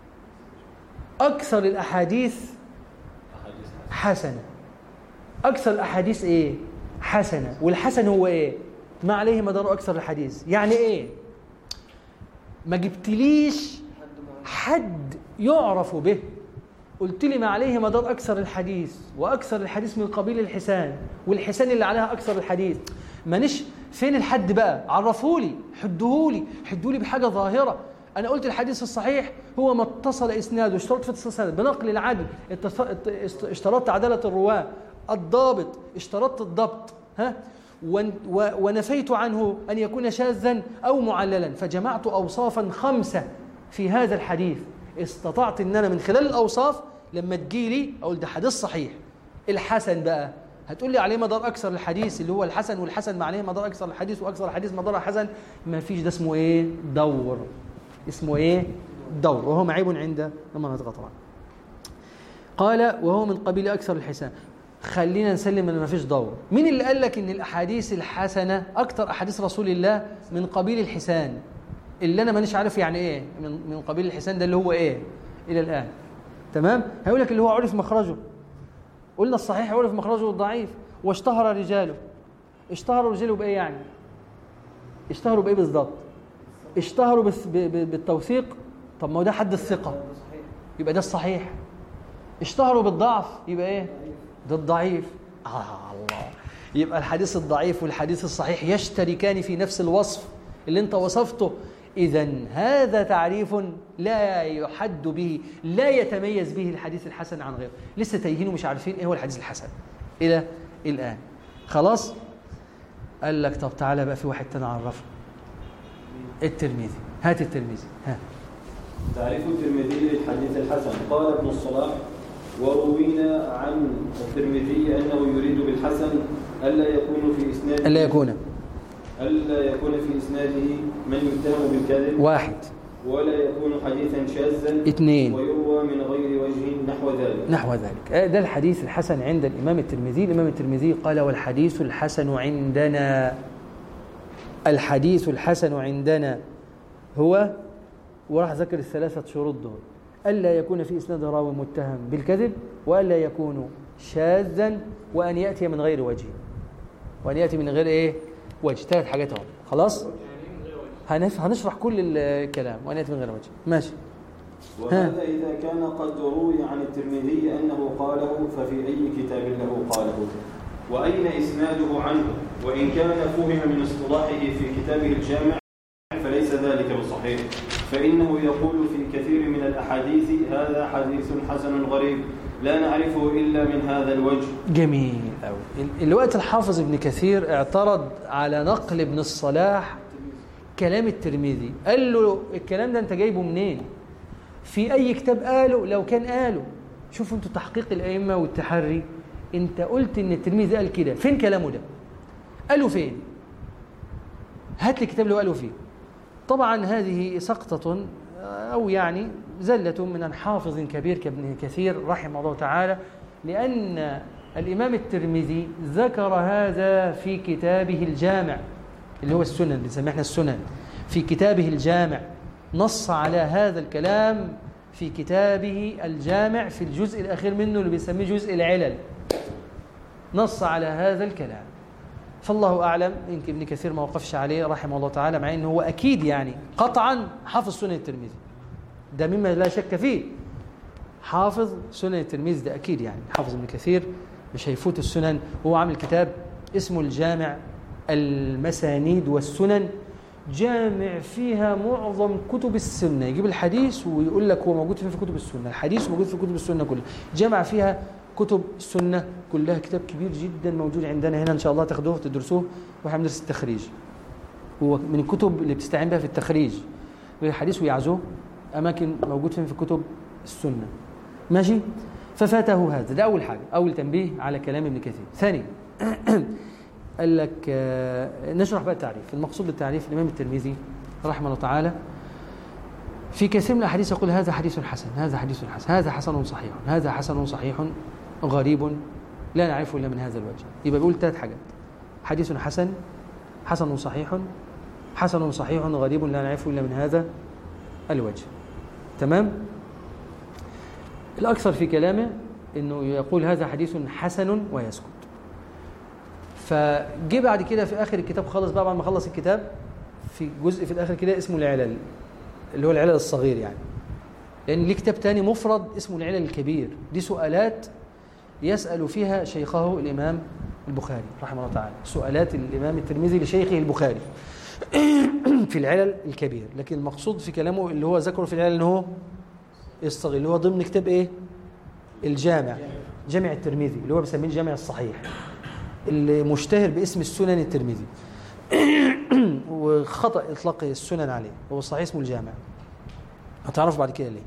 اكثر الاحاديث حسنه اكثر الاحاديث ايه حسنه والحسن هو ايه ما عليه مدار اكثر الحديث يعني ايه ما جبتليش حد يعرف به قلت لي ما عليه مدار أكثر الحديث وأكثر الحديث من قبيل الحسان والحسان اللي عليها أكثر الحديث مانيش فين الحد بقى عرفولي حدهولي حدولي بحاجة ظاهرة أنا قلت الحديث الصحيح هو ما اتصل إسناده اشترط في اتصال بنقل العدل اشترطت عدالة الرواة الضابط اشترطت الضبط ها ونفيت عنه أن يكون شاذا أو معللا فجمعت أوصافا خمسة في هذا الحديث استطعت أن أنا من خلال الأوصاف لما تجيلي أقول ده حديث صحيح الحسن بقى هتقول لي عليه مدار أكثر الحديث اللي هو الحسن والحسن معناه مدار أكثر الحديث وأكثر الحديث مدار الحسن ما فيش ده اسمه إيه دور اسمه إيه دور وهو معيب عند المناطق طبعا قال وهو من قبيل أكثر الحسان خلينا نسلم ان ما فيش دور مين اللي قال لك ان الاحاديث الحسنه اكتر احاديث رسول الله من قبيل الحسان اللي انا مانيش عارف يعني ايه من من قبيل الحسان ده اللي هو ايه الى الان تمام هيقول لك اللي هو عرف مخرجه قلنا الصحيح عرف مخرجه والضعيف واشتهر رجاله اشتهروا رجاله بايه يعني اشتهروا بايه بالظبط اشتهروا بس ب- ب- بالتوثيق طب ما هو ده حد الثقه يبقى ده الصحيح اشتهروا بالضعف يبقى ايه ده الضعيف آه الله يبقى الحديث الضعيف والحديث الصحيح يشتركان في نفس الوصف اللي انت وصفته اذا هذا تعريف لا يحد به لا يتميز به الحديث الحسن عن غيره لسه تايهين ومش عارفين ايه هو الحديث الحسن الى الان خلاص قال لك طب تعالى بقى في واحد تاني عرفه الترمذي هات الترمذي ها تعريف الترمذي للحديث الحسن قال ابن الصلاح وروينا عن الترمذي انه يريد بالحسن الا يكون في اسناده الا يكون الا يكون في اسناده من يتهم بالكذب واحد ولا يكون حديثا شاذا اثنين ويروى من غير وجه نحو ذلك نحو ذلك آه، ده الحديث الحسن عند الإمام الترمذي الإمام الترمذي قال والحديث الحسن عندنا الحديث الحسن عندنا هو وراح ذكر الثلاثة شروط دول ألا يكون في إسناد راوي متهم بالكذب وألا يكون شاذا وأن يأتي من غير وجه وأن يأتي من غير إيه وجه ثلاث حاجات اهو خلاص هنف- هنشرح كل الكلام وأن يأتي من غير وجه ماشي وهذا إذا كان قد روي عن الترمذي أنه قاله ففي أي كتاب له قاله وأين إسناده عنه وإن كان فهم من اصطلاحه في كتابه الجامع فليس ذلك بصحيح فإنه يقول في كثير من الأحاديث هذا حديث حسن غريب لا نعرفه إلا من هذا الوجه جميل قوي الوقت الحافظ ابن كثير اعترض على نقل ابن الصلاح كلام الترمذي قال له الكلام ده انت جايبه منين في اي كتاب قاله لو كان قاله شوفوا انتوا تحقيق الائمه والتحري انت قلت ان الترمذي قال كده فين كلامه ده قالوا فين هات لي الكتاب اللي هو قاله فيه طبعا هذه سقطة أو يعني زلة من الحافظ كبير كابن كثير رحمه الله تعالى لأن الإمام الترمذي ذكر هذا في كتابه الجامع اللي هو السنن بنسميه احنا السنن في كتابه الجامع نص على هذا الكلام في كتابه الجامع في الجزء الأخير منه اللي بيسميه جزء العلل نص على هذا الكلام فالله أعلم يمكن ابن كثير ما وقفش عليه رحمه الله تعالى مع أنه هو أكيد يعني قطعا حافظ سنن الترمذي ده مما لا شك فيه حافظ سنن الترمذي ده أكيد يعني حافظ ابن كثير مش هيفوت السنن هو عامل كتاب اسمه الجامع المسانيد والسنن جامع فيها معظم كتب السنة يجيب الحديث ويقول لك هو موجود فين في كتب السنة الحديث موجود في كتب السنة كلها جامع فيها كتب السنة كلها كتاب كبير جدا موجود عندنا هنا إن شاء الله تاخدوه وتدرسوه واحنا بندرس التخريج هو من الكتب اللي بتستعين بها في التخريج الحديث ويعزوه أماكن موجود فين في كتب السنة ماشي ففاته هذا ده أول حاجة أول تنبيه على كلام ابن كثير ثاني قال لك آه، نشرح بقى التعريف المقصود بالتعريف الإمام الترمذي رحمه الله تعالى في كثير من الأحاديث يقول هذا حديث حسن هذا حديث حسن هذا حسن صحيح هذا حسن صحيح غريب لا نعرفه إلا من هذا الوجه يبقى بيقول ثلاث حاجات حديث حسن حسن صحيح حسن صحيح غريب لا نعرفه إلا من هذا الوجه تمام الأكثر في كلامه أنه يقول هذا حديث حسن ويسكت فجه بعد كده في آخر الكتاب خالص بقى بعد ما خلص الكتاب في جزء في الآخر كده اسمه العلل اللي هو العلل الصغير يعني لأن ليه كتاب تاني مفرد اسمه العلل الكبير دي سؤالات يسأل فيها شيخه الإمام البخاري رحمه الله تعالى سؤالات الإمام الترمذي لشيخه البخاري في العلل الكبير لكن المقصود في كلامه اللي هو ذكره في العلل ان هو الصغير اللي هو ضمن كتاب ايه الجامع جامع الترمذي اللي هو بيسميه الجامع الصحيح اللي مشتهر باسم السنن الترمذي وخطأ إطلاق السنن عليه هو الصحيح اسمه الجامع هتعرفوا بعد كده ليه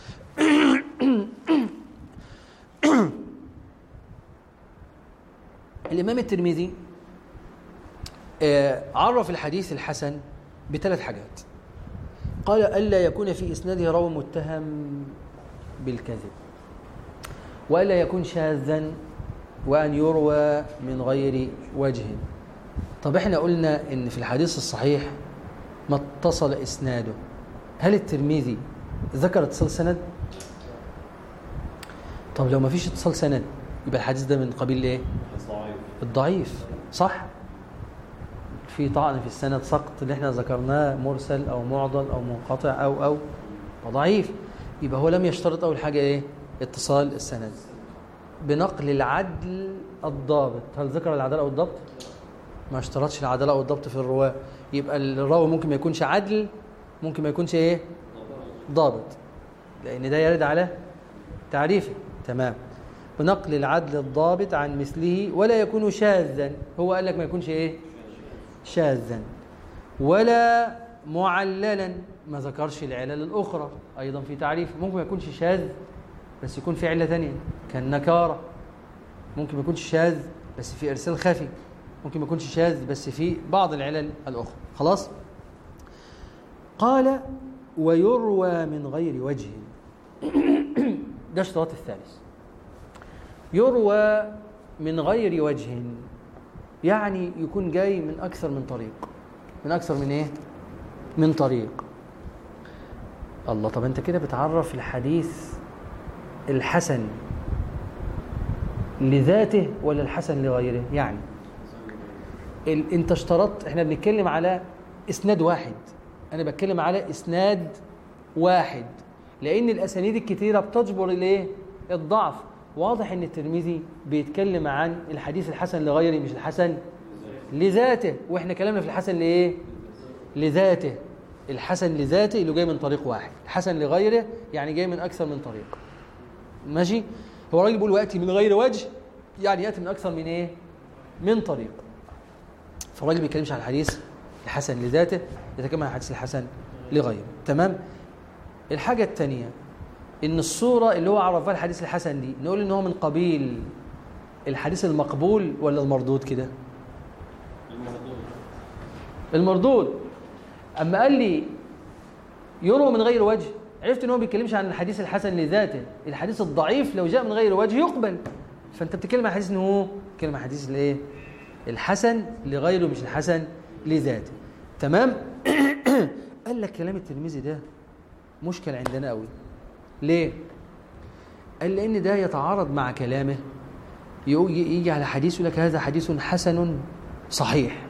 الإمام الترمذي آه، عرف الحديث الحسن بثلاث حاجات قال ألا يكون في إسناده راوي متهم بالكذب وألا يكون شاذا وأن يروى من غير وجه طب احنا قلنا ان في الحديث الصحيح ما اتصل اسناده هل الترمذي ذكر اتصال سند طب لو ما فيش اتصال سند يبقى الحديث ده من قبيل ايه ضعيف الضعيف صح في طعن في السند سقط اللي احنا ذكرناه مرسل او معضل او منقطع او او ضعيف يبقى هو لم يشترط اول حاجه ايه اتصال السند بنقل العدل الضابط هل ذكر العداله او الضبط ما اشترطش العداله او الضبط في الرواه يبقى الراوي ممكن ما يكونش عدل ممكن ما يكونش ايه ضابط لان ده يرد على تعريفه تمام بنقل العدل الضابط عن مثله ولا يكون شاذا هو قال لك ما يكونش ايه شاذا ولا معللا ما ذكرش العلل الاخرى ايضا في تعريف ممكن ما يكونش شاذ بس يكون في عله ثانيه كالنكاره ممكن ما يكونش شاذ بس في ارسال خفي ممكن ما يكونش شاذ بس في بعض العلل الاخرى خلاص قال ويروى من غير وجه ده اشتراط الثالث يروى من غير وجه يعني يكون جاي من أكثر من طريق من أكثر من إيه؟ من طريق الله طب أنت كده بتعرف الحديث الحسن لذاته ولا الحسن لغيره يعني ال... انت اشترطت احنا بنتكلم على اسناد واحد انا بتكلم على اسناد واحد لان الاسانيد الكتيره بتجبر الايه الضعف واضح ان الترمذي بيتكلم عن الحديث الحسن لغيره مش الحسن لذاته واحنا كلامنا في الحسن لايه لذاته الحسن لذاته اللي جاي من طريق واحد الحسن لغيره يعني جاي من اكثر من طريق ماشي هو الراجل بيقول وياتي من غير وجه يعني ياتي من اكثر من ايه من طريق فالراجل ما بيتكلمش عن الحديث الحسن لذاته يتكلم عن الحديث الحسن لغيره تمام الحاجه الثانيه ان الصوره اللي هو عرفها الحديث الحسن دي نقول ان هو من قبيل الحديث المقبول ولا المردود كده المردود اما قال لي يروى من غير وجه عرفت ان هو ما بيتكلمش عن الحديث الحسن لذاته الحديث الضعيف لو جاء من غير وجه يقبل فانت بتتكلم عن حديث ان هو بتتكلم عن حديث الايه الحسن لغيره مش الحسن لذاته تمام قال لك كلام الترمذي ده مشكل عندنا قوي ليه قال لان ده يتعارض مع كلامه يجي يجي على حديث يقول لك هذا حديث حسن صحيح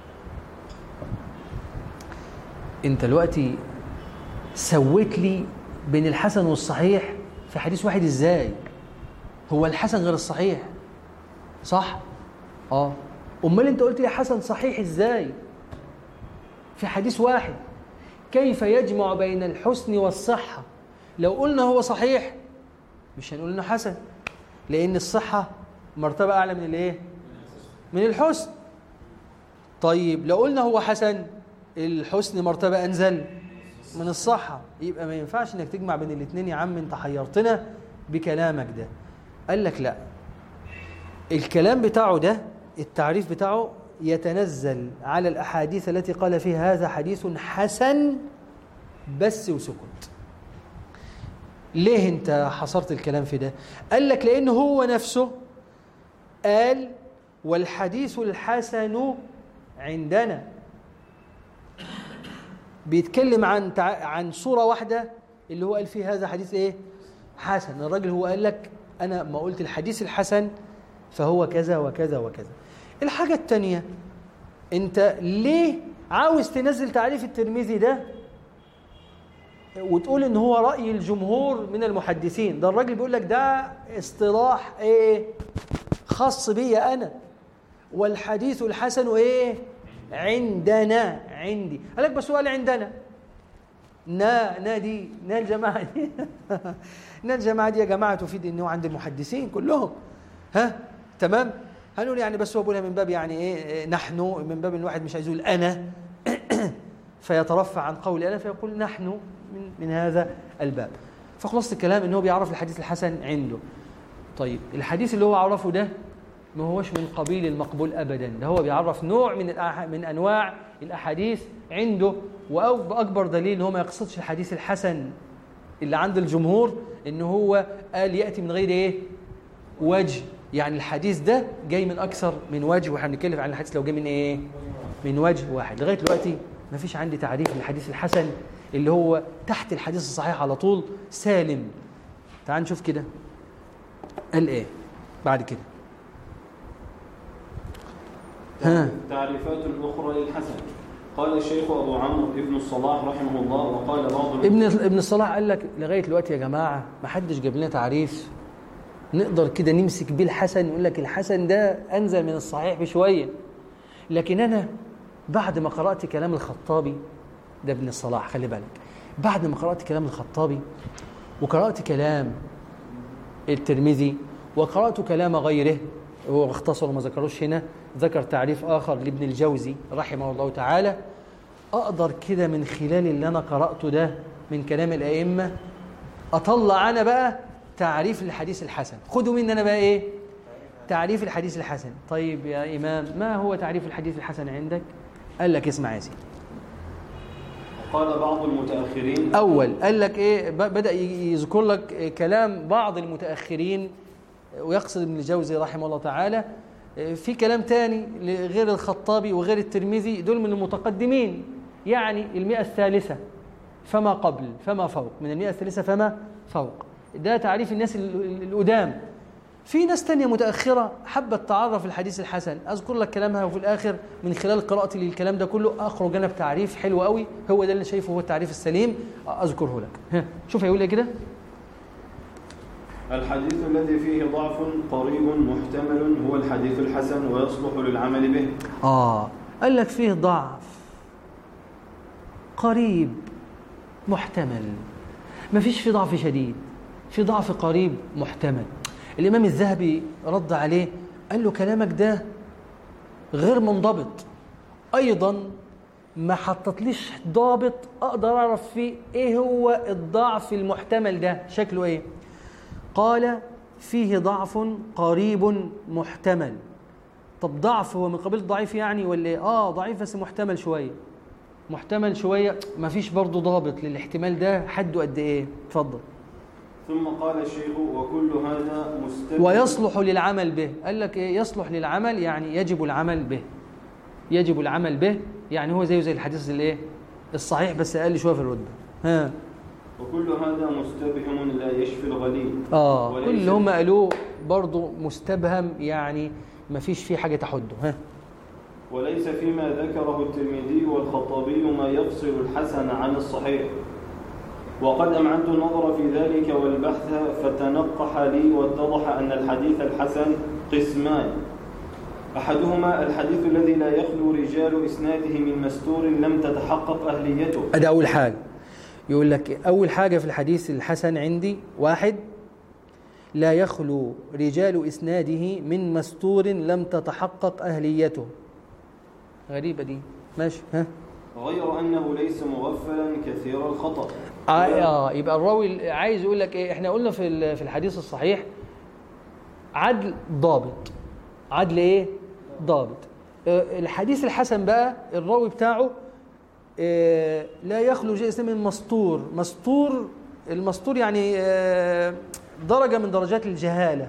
انت دلوقتي سويت لي بين الحسن والصحيح في حديث واحد ازاي هو الحسن غير الصحيح صح اه امال انت قلت لي حسن صحيح ازاي في حديث واحد كيف يجمع بين الحسن والصحه لو قلنا هو صحيح مش هنقول انه حسن لان الصحه مرتبه اعلى من الايه من الحسن طيب لو قلنا هو حسن الحسن مرتبه انزل من الصحه يبقى ما ينفعش انك تجمع بين الاثنين يا عم انت حيرتنا بكلامك ده قال لك لا الكلام بتاعه ده التعريف بتاعه يتنزل على الاحاديث التي قال فيها هذا حديث حسن بس وسكت ليه انت حصرت الكلام في ده قال لك لان هو نفسه قال والحديث الحسن عندنا بيتكلم عن تع... عن صوره واحده اللي هو قال فيه هذا حديث ايه حسن الراجل هو قال لك انا ما قلت الحديث الحسن فهو كذا وكذا وكذا الحاجه الثانيه انت ليه عاوز تنزل تعريف الترمذي ده وتقول ان هو راي الجمهور من المحدثين ده الراجل بيقول لك ده اصطلاح ايه خاص بي انا والحديث الحسن ايه عندنا عندي قال لك بس هو قال عندنا نا نا دي نا الجماعه دي نا الجماعه دي يا جماعه تفيد انه عند المحدثين كلهم ها تمام هنقول يعني بس هو بيقولها من باب يعني ايه نحن من باب الواحد مش عايز يقول انا فيترفع عن قول انا فيقول نحن من من هذا الباب فخلاصه الكلام ان هو بيعرف الحديث الحسن عنده طيب الحديث اللي هو عرفه ده ما هوش من قبيل المقبول ابدا ده هو بيعرف نوع من من انواع الاحاديث عنده واكبر دليل ان هو ما يقصدش الحديث الحسن اللي عند الجمهور ان هو قال ياتي من غير ايه وجه يعني الحديث ده جاي من اكثر من وجه وهنتكلم عن الحديث لو جاي من ايه من وجه واحد لغايه دلوقتي ما فيش عندي تعريف للحديث الحسن اللي هو تحت الحديث الصحيح على طول سالم تعال نشوف كده قال ايه بعد كده ها تعريفات اخرى للحسن قال الشيخ ابو عمرو ابن الصلاح رحمه الله وقال بعض ابن ابن الصلاح قال لك لغايه دلوقتي يا جماعه ما حدش جاب لنا تعريف نقدر كده نمسك بيه الحسن يقول لك الحسن ده انزل من الصحيح بشويه لكن انا بعد ما قرات كلام الخطابي ده ابن الصلاح خلي بالك بعد ما قرات كلام الخطابي وقرات كلام الترمذي وقرات كلام غيره هو اختصر وما ذكروش هنا ذكر تعريف آخر لابن الجوزي رحمه الله تعالى أقدر كده من خلال اللي أنا قرأته ده من كلام الأئمة أطلع أنا بقى تعريف الحديث الحسن خدوا مني أنا بقى إيه تعريف الحديث الحسن طيب يا إمام ما هو تعريف الحديث الحسن عندك قال لك اسمع يا سيدي قال بعض المتأخرين أول قال لك إيه بدأ يذكر لك كلام بعض المتأخرين ويقصد ابن الجوزي رحمه الله تعالى في كلام تاني غير الخطابي وغير الترمذي دول من المتقدمين يعني المئة الثالثة فما قبل فما فوق من المئة الثالثة فما فوق ده تعريف الناس القدام في ناس تانية متأخرة حبت تعرف الحديث الحسن أذكر لك كلامها وفي الآخر من خلال قراءتي للكلام ده كله أخرج أنا بتعريف حلو قوي هو ده اللي شايفه هو التعريف السليم أذكره لك شوف هيقول إيه كده الحديث الذي فيه ضعف قريب محتمل هو الحديث الحسن ويصلح للعمل به آه قال لك فيه ضعف قريب محتمل ما فيش في ضعف شديد في ضعف قريب محتمل الإمام الذهبي رد عليه قال له كلامك ده غير منضبط أيضا ما حطتليش ضابط أقدر أعرف فيه إيه هو الضعف المحتمل ده شكله إيه قال فيه ضعف قريب محتمل طب ضعف هو من قبيل ضعيف يعني ولا ايه اه ضعيف بس محتمل شويه محتمل شويه ما فيش برضه ضابط للاحتمال ده حده قد ايه اتفضل ثم قال الشيخ وكل هذا مستلزم ويصلح للعمل به قال لك ايه يصلح للعمل يعني يجب العمل به يجب العمل به يعني هو زيه زي الحديث الايه الصحيح بس اقل شويه في الرتبه ها وكل هذا مستبهم لا يشفي الغليل اه كل اللي هم قالوه برضه مستبهم يعني ما فيش فيه حاجه تحده ها وليس فيما ذكره الترمذي والخطابي ما يفصل الحسن عن الصحيح وقد أمعنت النظر في ذلك والبحث فتنقح لي واتضح أن الحديث الحسن قسمان أحدهما الحديث الذي لا يخلو رجال إسناده من مستور لم تتحقق أهليته هذا أول حاجة يقول لك أول حاجة في الحديث الحسن عندي واحد لا يخلو رجال إسناده من مستور لم تتحقق أهليته غريبة دي ماشي ها غير أنه ليس مغفلا كثير الخطأ آه, آه يبقى الراوي عايز يقول لك إيه إحنا قلنا في في الحديث الصحيح عدل ضابط عدل إيه ضابط الحديث الحسن بقى الراوي بتاعه لا يخلو شيء من مستور مستور المستور يعني درجة من درجات الجهالة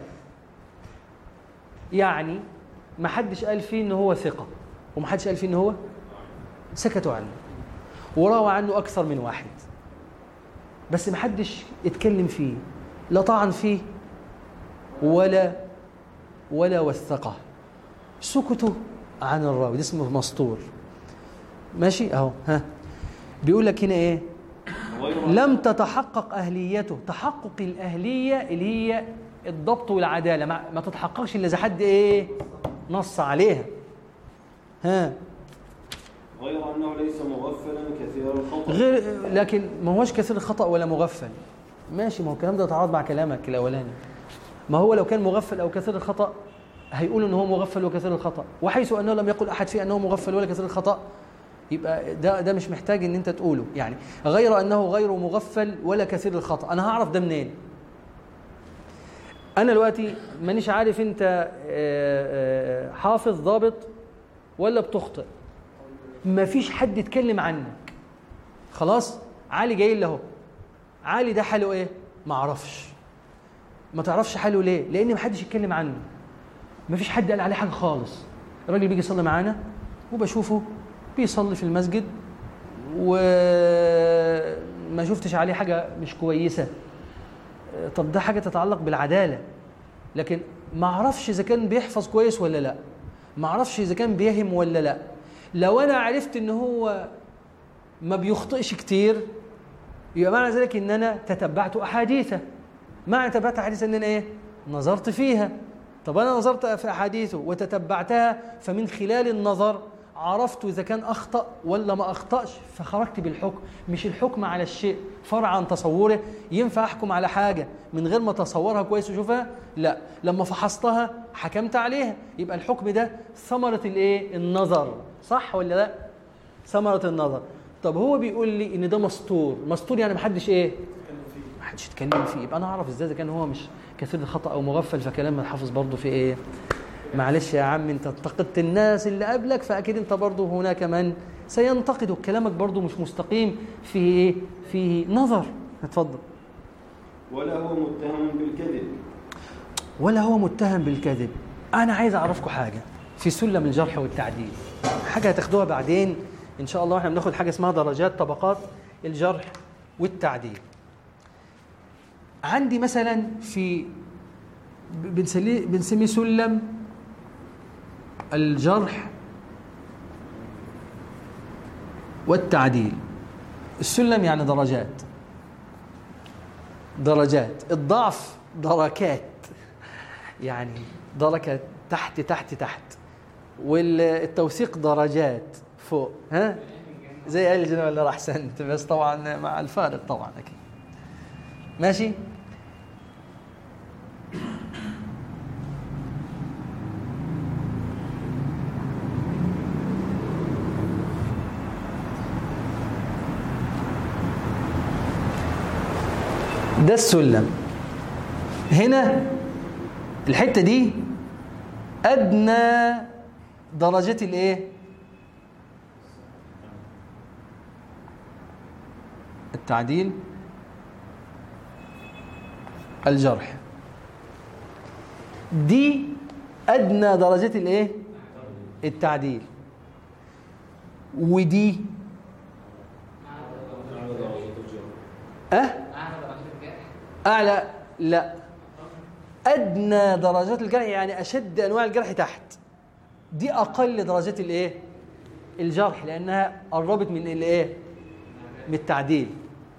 يعني ما حدش قال فيه ان هو ثقة وما حدش قال فيه ان هو سكتوا عنه وروى عنه أكثر من واحد بس ما حدش اتكلم فيه لا طعن فيه ولا ولا وثقه سكتوا عن الراوي ده اسمه مستور ماشي اهو ها بيقول لك هنا ايه لم تتحقق اهليته تحقق الاهليه اللي هي الضبط والعداله ما, ما تتحققش الا اذا حد ايه نص عليها ها غير انه ليس مغفلا كثير الخطا غير لكن ما هوش كثير الخطا ولا مغفل ماشي ما هو الكلام ده يتعارض مع كلامك الاولاني ما هو لو كان مغفل او كثير الخطا هيقول ان هو مغفل وكثير الخطا وحيث انه لم يقل احد فيه انه مغفل ولا كثير الخطا يبقى ده ده مش محتاج ان انت تقوله يعني غير انه غير مغفل ولا كثير الخطا انا هعرف ده منين انا دلوقتي مانيش عارف انت آه، آه، حافظ ضابط ولا بتخطئ مفيش حد يتكلم عنك خلاص علي جاي له اهو علي ده حاله ايه ما اعرفش ما تعرفش حاله ليه لان ما حدش يتكلم عنه ما فيش حد قال عليه حاجه خالص الراجل بيجي يصلي معانا وبشوفه بيصلي في المسجد وما شفتش عليه حاجه مش كويسه طب ده حاجه تتعلق بالعداله لكن ما اعرفش اذا كان بيحفظ كويس ولا لا ما اعرفش اذا كان بيهم ولا لا لو انا عرفت ان هو ما بيخطئش كتير يبقى معنى ذلك ان انا تتبعت احاديثه معنى تتبعت احاديث ان انا ايه نظرت فيها طب انا نظرت في احاديثه وتتبعتها فمن خلال النظر عرفت اذا كان اخطا ولا ما اخطاش فخرجت بالحكم مش الحكم على الشيء فرع عن تصوره ينفع احكم على حاجه من غير ما اتصورها كويس واشوفها لا لما فحصتها حكمت عليها يبقى الحكم ده ثمره الايه النظر صح ولا لا ثمره النظر طب هو بيقول لي ان ده مستور مستور يعني محدش ايه محدش يتكلم فيه يبقى انا اعرف ازاي اذا كان هو مش كثير الخطا او مغفل فكلام الحافظ برضه في ايه معلش يا عم انت انتقدت الناس اللي قبلك فاكيد انت برضه هناك من سينتقد كلامك برضه مش مستقيم فيه ايه فيه نظر اتفضل ولا هو متهم بالكذب ولا هو متهم بالكذب انا عايز اعرفكم حاجه في سلم الجرح والتعديل حاجه هتاخدوها بعدين ان شاء الله احنا بناخد حاجه اسمها درجات طبقات الجرح والتعديل عندي مثلا في بنسميه بنسميه سلم الجرح والتعديل السلم يعني درجات درجات الضعف دركات يعني دركة تحت تحت تحت والتوثيق درجات فوق ها زي قال الجنوب اللي راح احسنت بس طبعا مع الفارق طبعا اكيد ماشي ده السلم هنا الحته دي ادنى درجات الايه التعديل الجرح دي ادنى درجات الايه التعديل ودي اه اعلى لا ادنى درجات الجرح يعني اشد انواع الجرح تحت دي اقل درجات الايه الجرح لانها قربت من الايه من التعديل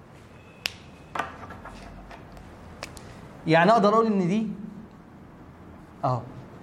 يعني اقدر اقول ان دي اهو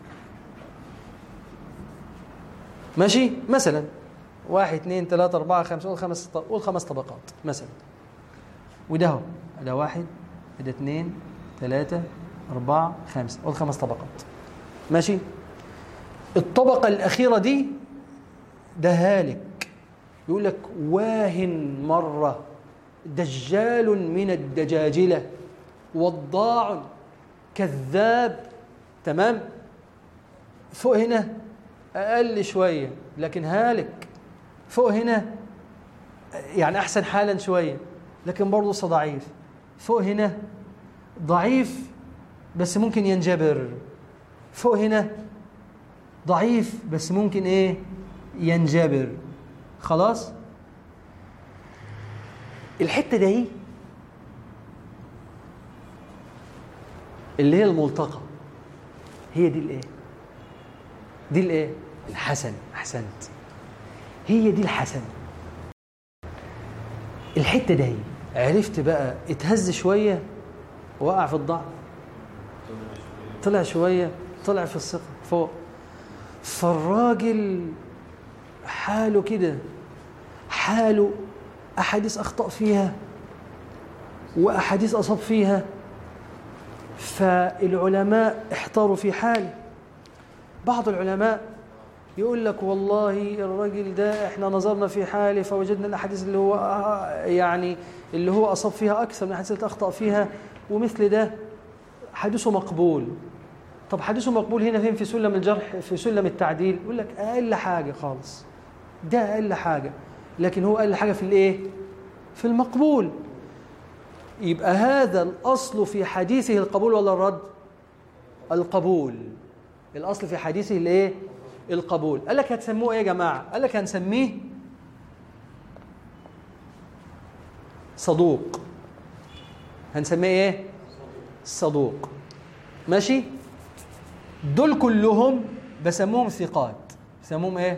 ماشي مثلا واحد اثنين ثلاثة أربعة خمسة قول خمس قول خمس طبقات مثلا وده اهو ده واحد ده اثنين ثلاثة أربعة خمسة قول خمس طبقات ماشي الطبقة الأخيرة دي ده هالك يقول لك واهن مرة دجال من الدجاجلة وضاع كذاب تمام فوق هنا أقل شوية لكن هالك فوق هنا يعني أحسن حالا شوية لكن برضه ضعيف فوق هنا ضعيف بس ممكن ينجبر فوق هنا ضعيف بس ممكن ايه ينجبر خلاص الحته دي اللي هي الملتقى هي دي الايه دي الايه الحسن احسنت هي دي الحسن الحته دي عرفت بقى اتهز شويه وقع في الضعف طلع شويه طلع في الثقه فوق فالراجل حاله كده حاله احاديث اخطا فيها واحاديث اصاب فيها فالعلماء احتاروا في حال بعض العلماء يقول لك والله الراجل ده احنا نظرنا في حاله فوجدنا الاحاديث اللي هو يعني اللي هو اصاب فيها اكثر من الاحاديث اللي اخطا فيها ومثل ده حديثه مقبول طب حديثه مقبول هنا فين في سلم الجرح في سلم التعديل يقول لك اقل حاجه خالص ده اقل حاجه لكن هو اقل حاجه في الايه في المقبول يبقى هذا الاصل في حديثه القبول ولا الرد القبول الاصل في حديثه الايه القبول قال لك هتسموه ايه يا جماعه قال لك هنسميه صدوق هنسميه ايه صدوق ماشي دول كلهم بسموهم ثقات بسموهم ايه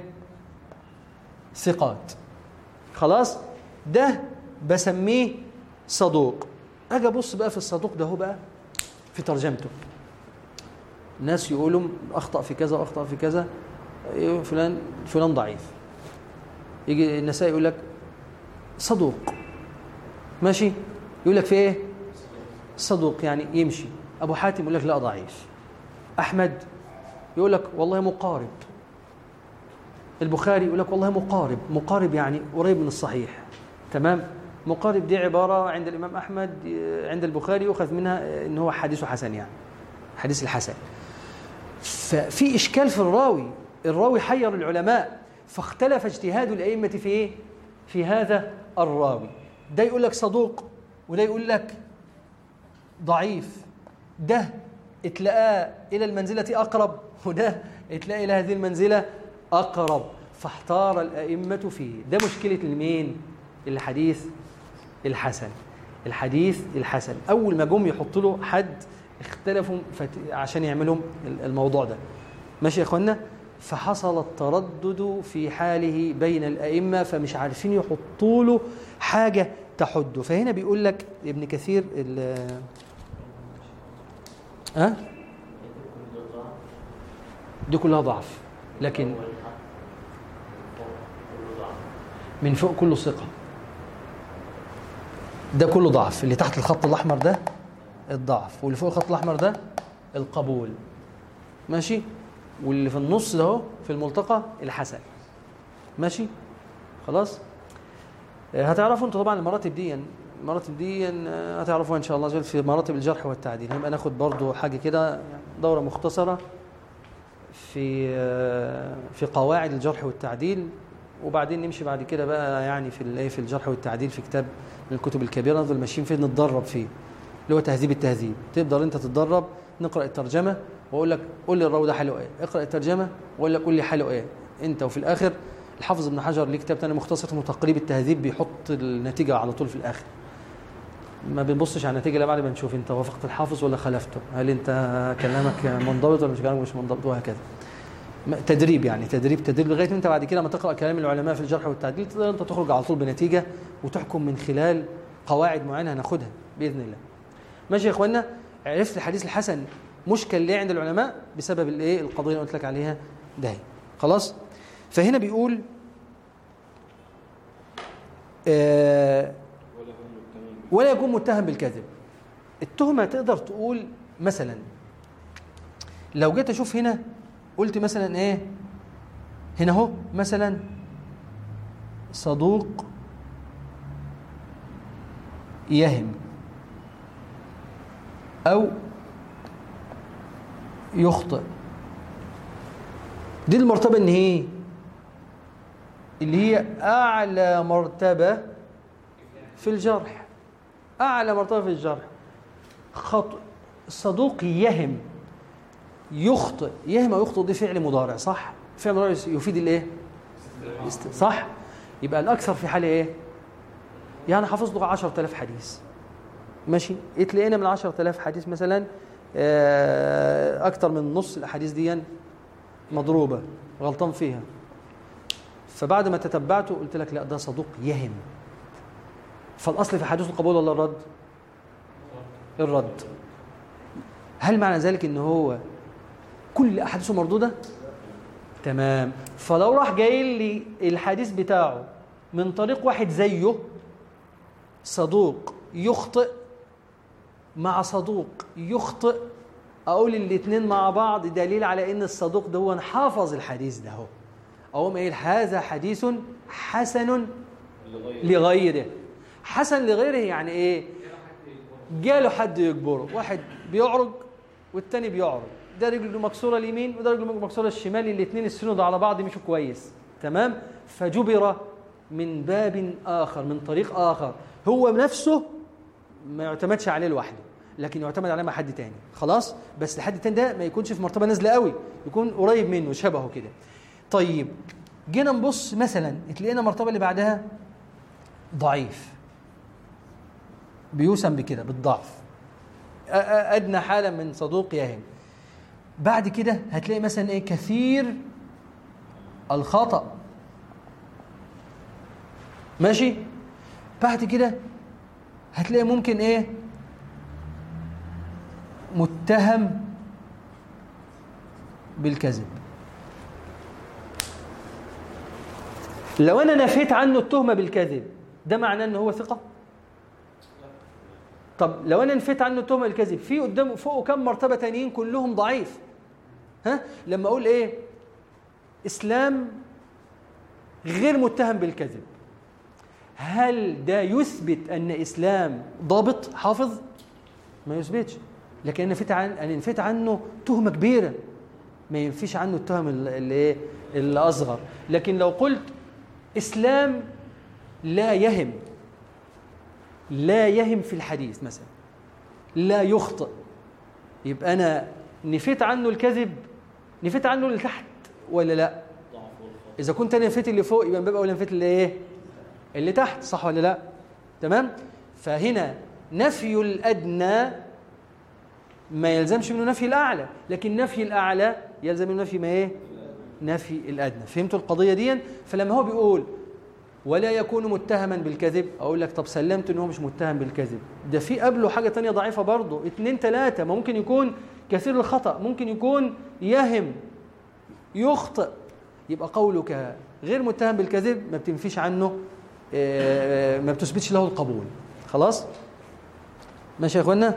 ثقات خلاص ده بسميه صدوق اجي ابص بقى في الصدوق ده هو بقى في ترجمته ناس يقولوا اخطا في كذا واخطا في كذا إيه فلان فلان ضعيف يجي النسائي يقول لك صدوق ماشي يقول لك في ايه صدوق يعني يمشي ابو حاتم يقول لك لا ضعيف احمد يقول لك والله مقارب البخاري يقول لك والله مقارب مقارب يعني قريب من الصحيح تمام مقارب دي عبارة عند الإمام أحمد عند البخاري يؤخذ منها إن هو حديث حسن يعني حديث الحسن ففي إشكال في الراوي الراوي حير العلماء فاختلف اجتهاد الأئمة في إيه؟ في هذا الراوي ده يقول لك صدوق وده يقول لك ضعيف ده اتلقاه إلى المنزلة أقرب وده اتلقى إلى هذه المنزلة أقرب فاحتار الأئمة فيه ده مشكلة المين الحديث الحسن الحديث الحسن أول ما جم يحط له حد اختلفوا فت... عشان يعملوا الموضوع ده ماشي يا اخوانا فحصل التردد في حاله بين الأئمة فمش عارفين يحطوا له حاجة تحده فهنا بيقول لك ابن كثير ال ها دي كلها ضعف لكن من فوق كله ثقة ده كله ضعف اللي تحت الخط الأحمر ده الضعف واللي فوق الخط الأحمر ده القبول ماشي واللي في النص ده اهو في الملتقى الحسن ماشي خلاص هتعرفوا انتوا طبعا المراتب دي المراتب دي هتعرفوها ان شاء الله في مراتب الجرح والتعديل نبقى ناخد برضو حاجه كده دوره مختصره في في قواعد الجرح والتعديل وبعدين نمشي بعد كده بقى يعني في الايه في الجرح والتعديل في كتاب من الكتب الكبيره نفضل ماشيين فيه نتدرب فيه اللي هو تهذيب التهذيب تقدر انت تتدرب نقرا الترجمه واقول لك قول لي الراوي ده حاله ايه اقرا الترجمه واقول لك قول لي حاله ايه انت وفي الاخر الحافظ ابن حجر ليه كتاب تاني مختصر اسمه تقريب التهذيب بيحط النتيجه على طول في الاخر ما بنبصش على النتيجه الا بعد ما نشوف انت وافقت الحافظ ولا خالفته هل انت كلامك منضبط ولا مش كلامك مش منضبط وهكذا تدريب يعني تدريب تدريب لغايه انت بعد كده لما تقرا كلام العلماء في الجرح والتعديل تقدر انت تخرج على طول بنتيجه وتحكم من خلال قواعد معينه هناخدها باذن الله ماشي يا اخوانا عرفت الحديث الحسن مشكل ليه عند العلماء بسبب الايه القضيه اللي قلت لك عليها ده خلاص فهنا بيقول آه ولا يكون متهم بالكذب التهمه تقدر تقول مثلا لو جيت اشوف هنا قلت مثلا ايه هنا اهو مثلا صدوق يهم او يخطئ دي المرتبه ان هي اللي هي اعلى مرتبه في الجرح اعلى مرتبه في الجرح خطأ الصدوق يهم يخطئ يهم او يخطئ دي فعل مضارع صح فعل مضارع يفيد الايه صح يبقى الاكثر في حال ايه يعني حافظ له 10000 حديث ماشي اتلاقينا من 10000 حديث مثلا اكثر من نص الاحاديث دي مضروبه غلطان فيها فبعد ما تتبعته قلت لك لا ده صدوق يهم فالاصل في حديث القبول ولا الرد الرد هل معنى ذلك ان هو كل احاديثه مردوده تمام فلو راح جاي لي الحديث بتاعه من طريق واحد زيه صدوق يخطئ مع صدوق يخطئ اقول الاثنين مع بعض دليل على ان الصدوق ده هو حافظ الحديث ده هو اقوم قايل هذا حديث حسن لغيره حسن لغيره يعني ايه جاله حد يجبره واحد بيعرج والتاني بيعرض ده رجله مكسوره اليمين وده رجله مكسوره الشمال الاثنين السنود على بعض مشوا كويس تمام فجبر من باب اخر من طريق اخر هو نفسه ما يعتمدش عليه لوحده لكن يعتمد عليه مع حد تاني خلاص بس الحد التاني ده ما يكونش في مرتبه نازله قوي يكون قريب منه شبهه كده طيب جينا نبص مثلا تلاقينا المرتبه اللي بعدها ضعيف بيوسم بكده بالضعف أ- أ- ادنى حاله من صدوق يهم بعد كده هتلاقي مثلا ايه كثير الخطأ ماشي بعد كده هتلاقي ممكن ايه متهم بالكذب لو انا نفيت عنه التهمه بالكذب ده معناه ان هو ثقه طب لو انا نفيت عنه التهمه بالكذب في قدامه فوقه كم مرتبه تانيين كلهم ضعيف ها لما اقول ايه اسلام غير متهم بالكذب هل ده يثبت ان اسلام ضابط حافظ ما يثبتش لكن انا نفيت عن انا نفيت عنه تهمه كبيره ما ينفيش عنه التهم ال- اللي ايه اللي اصغر لكن لو قلت اسلام لا يهم لا يهم في الحديث مثلا لا يخطئ يبقى انا نفيت عنه الكذب نفيت عنه اللي تحت ولا لا اذا كنت انا نفيت اللي فوق يبقى من باب اولى نفيت اللي ايه اللي تحت صح ولا لا تمام فهنا نفي الادنى ما يلزمش منه نفي الاعلى لكن نفي الاعلى يلزم منه نفي ما ايه نفي الادنى فهمتوا القضيه دي فلما هو بيقول ولا يكون متهما بالكذب اقول لك طب سلمت ان هو مش متهم بالكذب ده في قبله حاجه تانية ضعيفه برضه اتنين تلاته ما ممكن يكون كثير الخطا ممكن يكون يهم يخطئ يبقى قولك غير متهم بالكذب ما بتنفيش عنه آه، ما بتثبتش له القبول خلاص ماشي يا اخوانا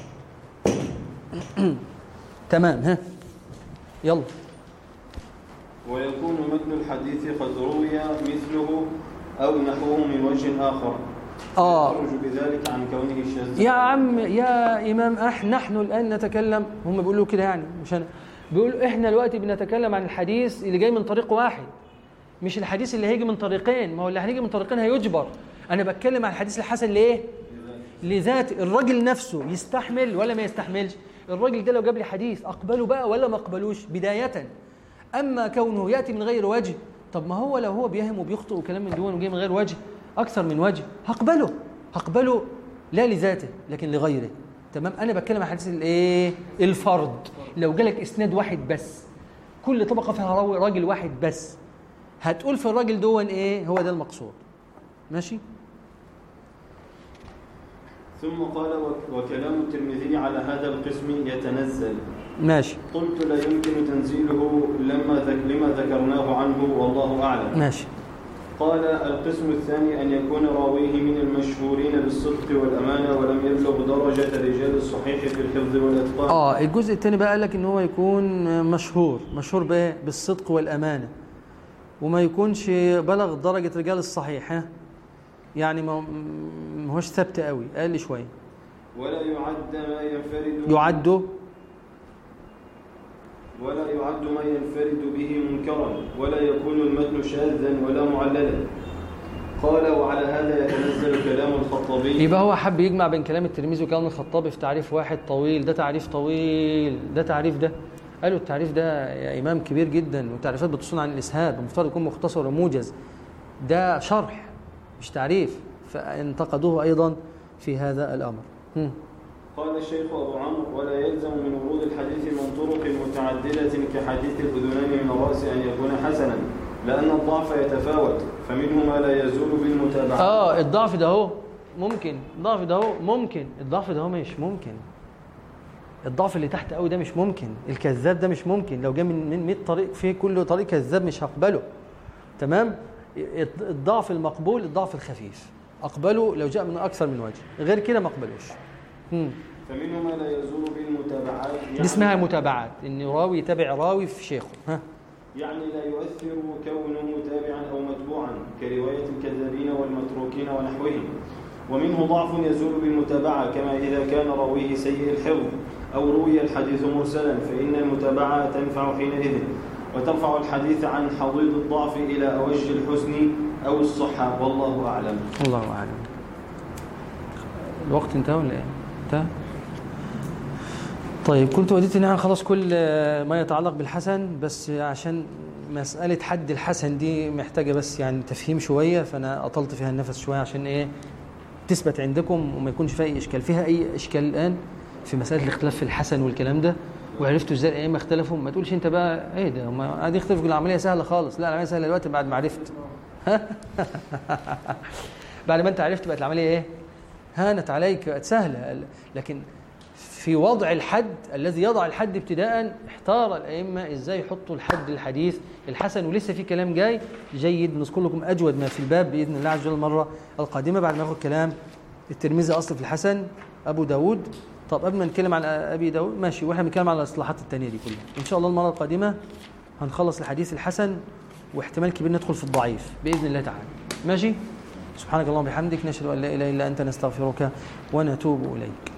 تمام ها يلا ويكون متن الحديث قد روي مثله أو نحوه من وجه آخر آه. يخرج بذلك عن كونه شاذا يا عم يا إمام أح نحن الآن نتكلم هم بيقولوا كده يعني مش أنا بيقولوا إحنا دلوقتي بنتكلم عن الحديث اللي جاي من طريق واحد مش الحديث اللي هيجي من طريقين ما هو اللي هيجي من طريقين هيجبر أنا بتكلم عن الحديث الحسن ليه؟ لذات الراجل نفسه يستحمل ولا ما يستحملش الراجل ده لو جاب لي حديث أقبله بقى ولا ما أقبلوش بداية أما كونه يأتي من غير وجه طب ما هو لو هو بيهم وبيخطئ وكلام من دون وجاي من غير وجه أكثر من وجه هقبله هقبله لا لذاته لكن لغيره تمام أنا بتكلم عن حديث الإيه الفرد لو جالك إسناد واحد بس كل طبقة فيها راوي راجل واحد بس هتقول في الراجل دون إيه هو ده المقصود ماشي ثم قال وك- وكلام الترمذي على هذا القسم يتنزل ماشي قلت لا يمكن تنزيله لما ذك لما ذكرناه عنه والله أعلم ماشي قال القسم الثاني أن يكون راويه من المشهورين بالصدق والأمانة ولم يبلغ درجة رجال الصحيح في الحفظ والإتقان اه الجزء الثاني بقى قال لك ان هو يكون مشهور مشهور بايه بالصدق والامانه وما يكونش بلغ درجه رجال الصحيح ها يعني ما ما هوش ثابت قوي اقل شويه ولا يعد ما ينفرد يعد ولا يعد ما ينفرد به منكرا ولا يكون المتن شاذا ولا معللا قال وعلى هذا يتنزل كلام الخطابي يبقى هو حب يجمع بين كلام الترمذي وكلام الخطابي في تعريف واحد طويل ده تعريف طويل ده تعريف ده قالوا التعريف ده يا امام كبير جدا والتعريفات بتصون عن الاسهاب المفترض يكون مختصر وموجز ده شرح مش تعريف فانتقدوه ايضا في هذا الامر هم. قال الشيخ أبو عمرو ولا يلزم من ورود الحديث من طرق متعددة كحديث الأذنين من الرأس أن يكون حسنا لأن الضعف يتفاوت فمنه ما لا يزول بالمتابعة اه الضعف ده هو ممكن الضعف ده هو ممكن الضعف ده هو مش ممكن الضعف اللي تحت قوي ده مش ممكن الكذاب ده مش ممكن لو جه من من 100 طريق في كل طريق كذاب مش هقبله تمام الضعف المقبول الضعف الخفيف اقبله لو جاء من اكثر من وجه غير كده ما اقبلوش هم. فمنه ما لا يزول بالمتابعات دي اسمها متابعات ان راوي يتابع راوي في شيخه ها يعني لا يؤثر كونه تابعا أو متبوعا كرواية الكذابين والمتروكين ونحوهم ومنه ضعف يزول بالمتابعة كما إذا كان راويه سيء الحفظ أو روي الحديث مرسلا فإن المتابعة تنفع حينئذ وترفع الحديث عن حضيض الضعف إلى أوج الحسن أو الصحة والله أعلم الله أعلم الوقت انتهى ولا ايه؟ انتهى؟ طيب كنت وديت ان احنا خلاص كل ما يتعلق بالحسن بس عشان مسألة حد الحسن دي محتاجة بس يعني تفهيم شوية فأنا أطلت فيها النفس شوية عشان إيه تثبت عندكم وما يكونش فيها أي إشكال فيها أي إشكال الآن في مسألة الاختلاف في الحسن والكلام ده وعرفتوا ازاي الأئمة اختلفوا ما تقولش أنت بقى إيه ده هم قاعدين يختلفوا العملية سهلة خالص لا العملية سهلة دلوقتي بعد ما عرفت بعد ما أنت عرفت بقت العملية إيه هانت عليك بقت سهلة لكن في وضع الحد الذي يضع الحد ابتداء احتار الأئمة إزاي يحطوا الحد الحديث الحسن ولسه في كلام جاي جيد نذكر لكم أجود ما في الباب بإذن الله عز وجل المرة القادمة بعد ما ناخد كلام الترمذي أصل في الحسن أبو داود طب قبل ما نتكلم عن أبي داود ماشي وإحنا بنتكلم عن الإصلاحات التانية دي كلها إن شاء الله المرة القادمة هنخلص الحديث الحسن واحتمال كبير ندخل في الضعيف بإذن الله تعالى ماشي سبحانك اللهم وبحمدك نشهد أن لا إله إلا أنت نستغفرك ونتوب إليك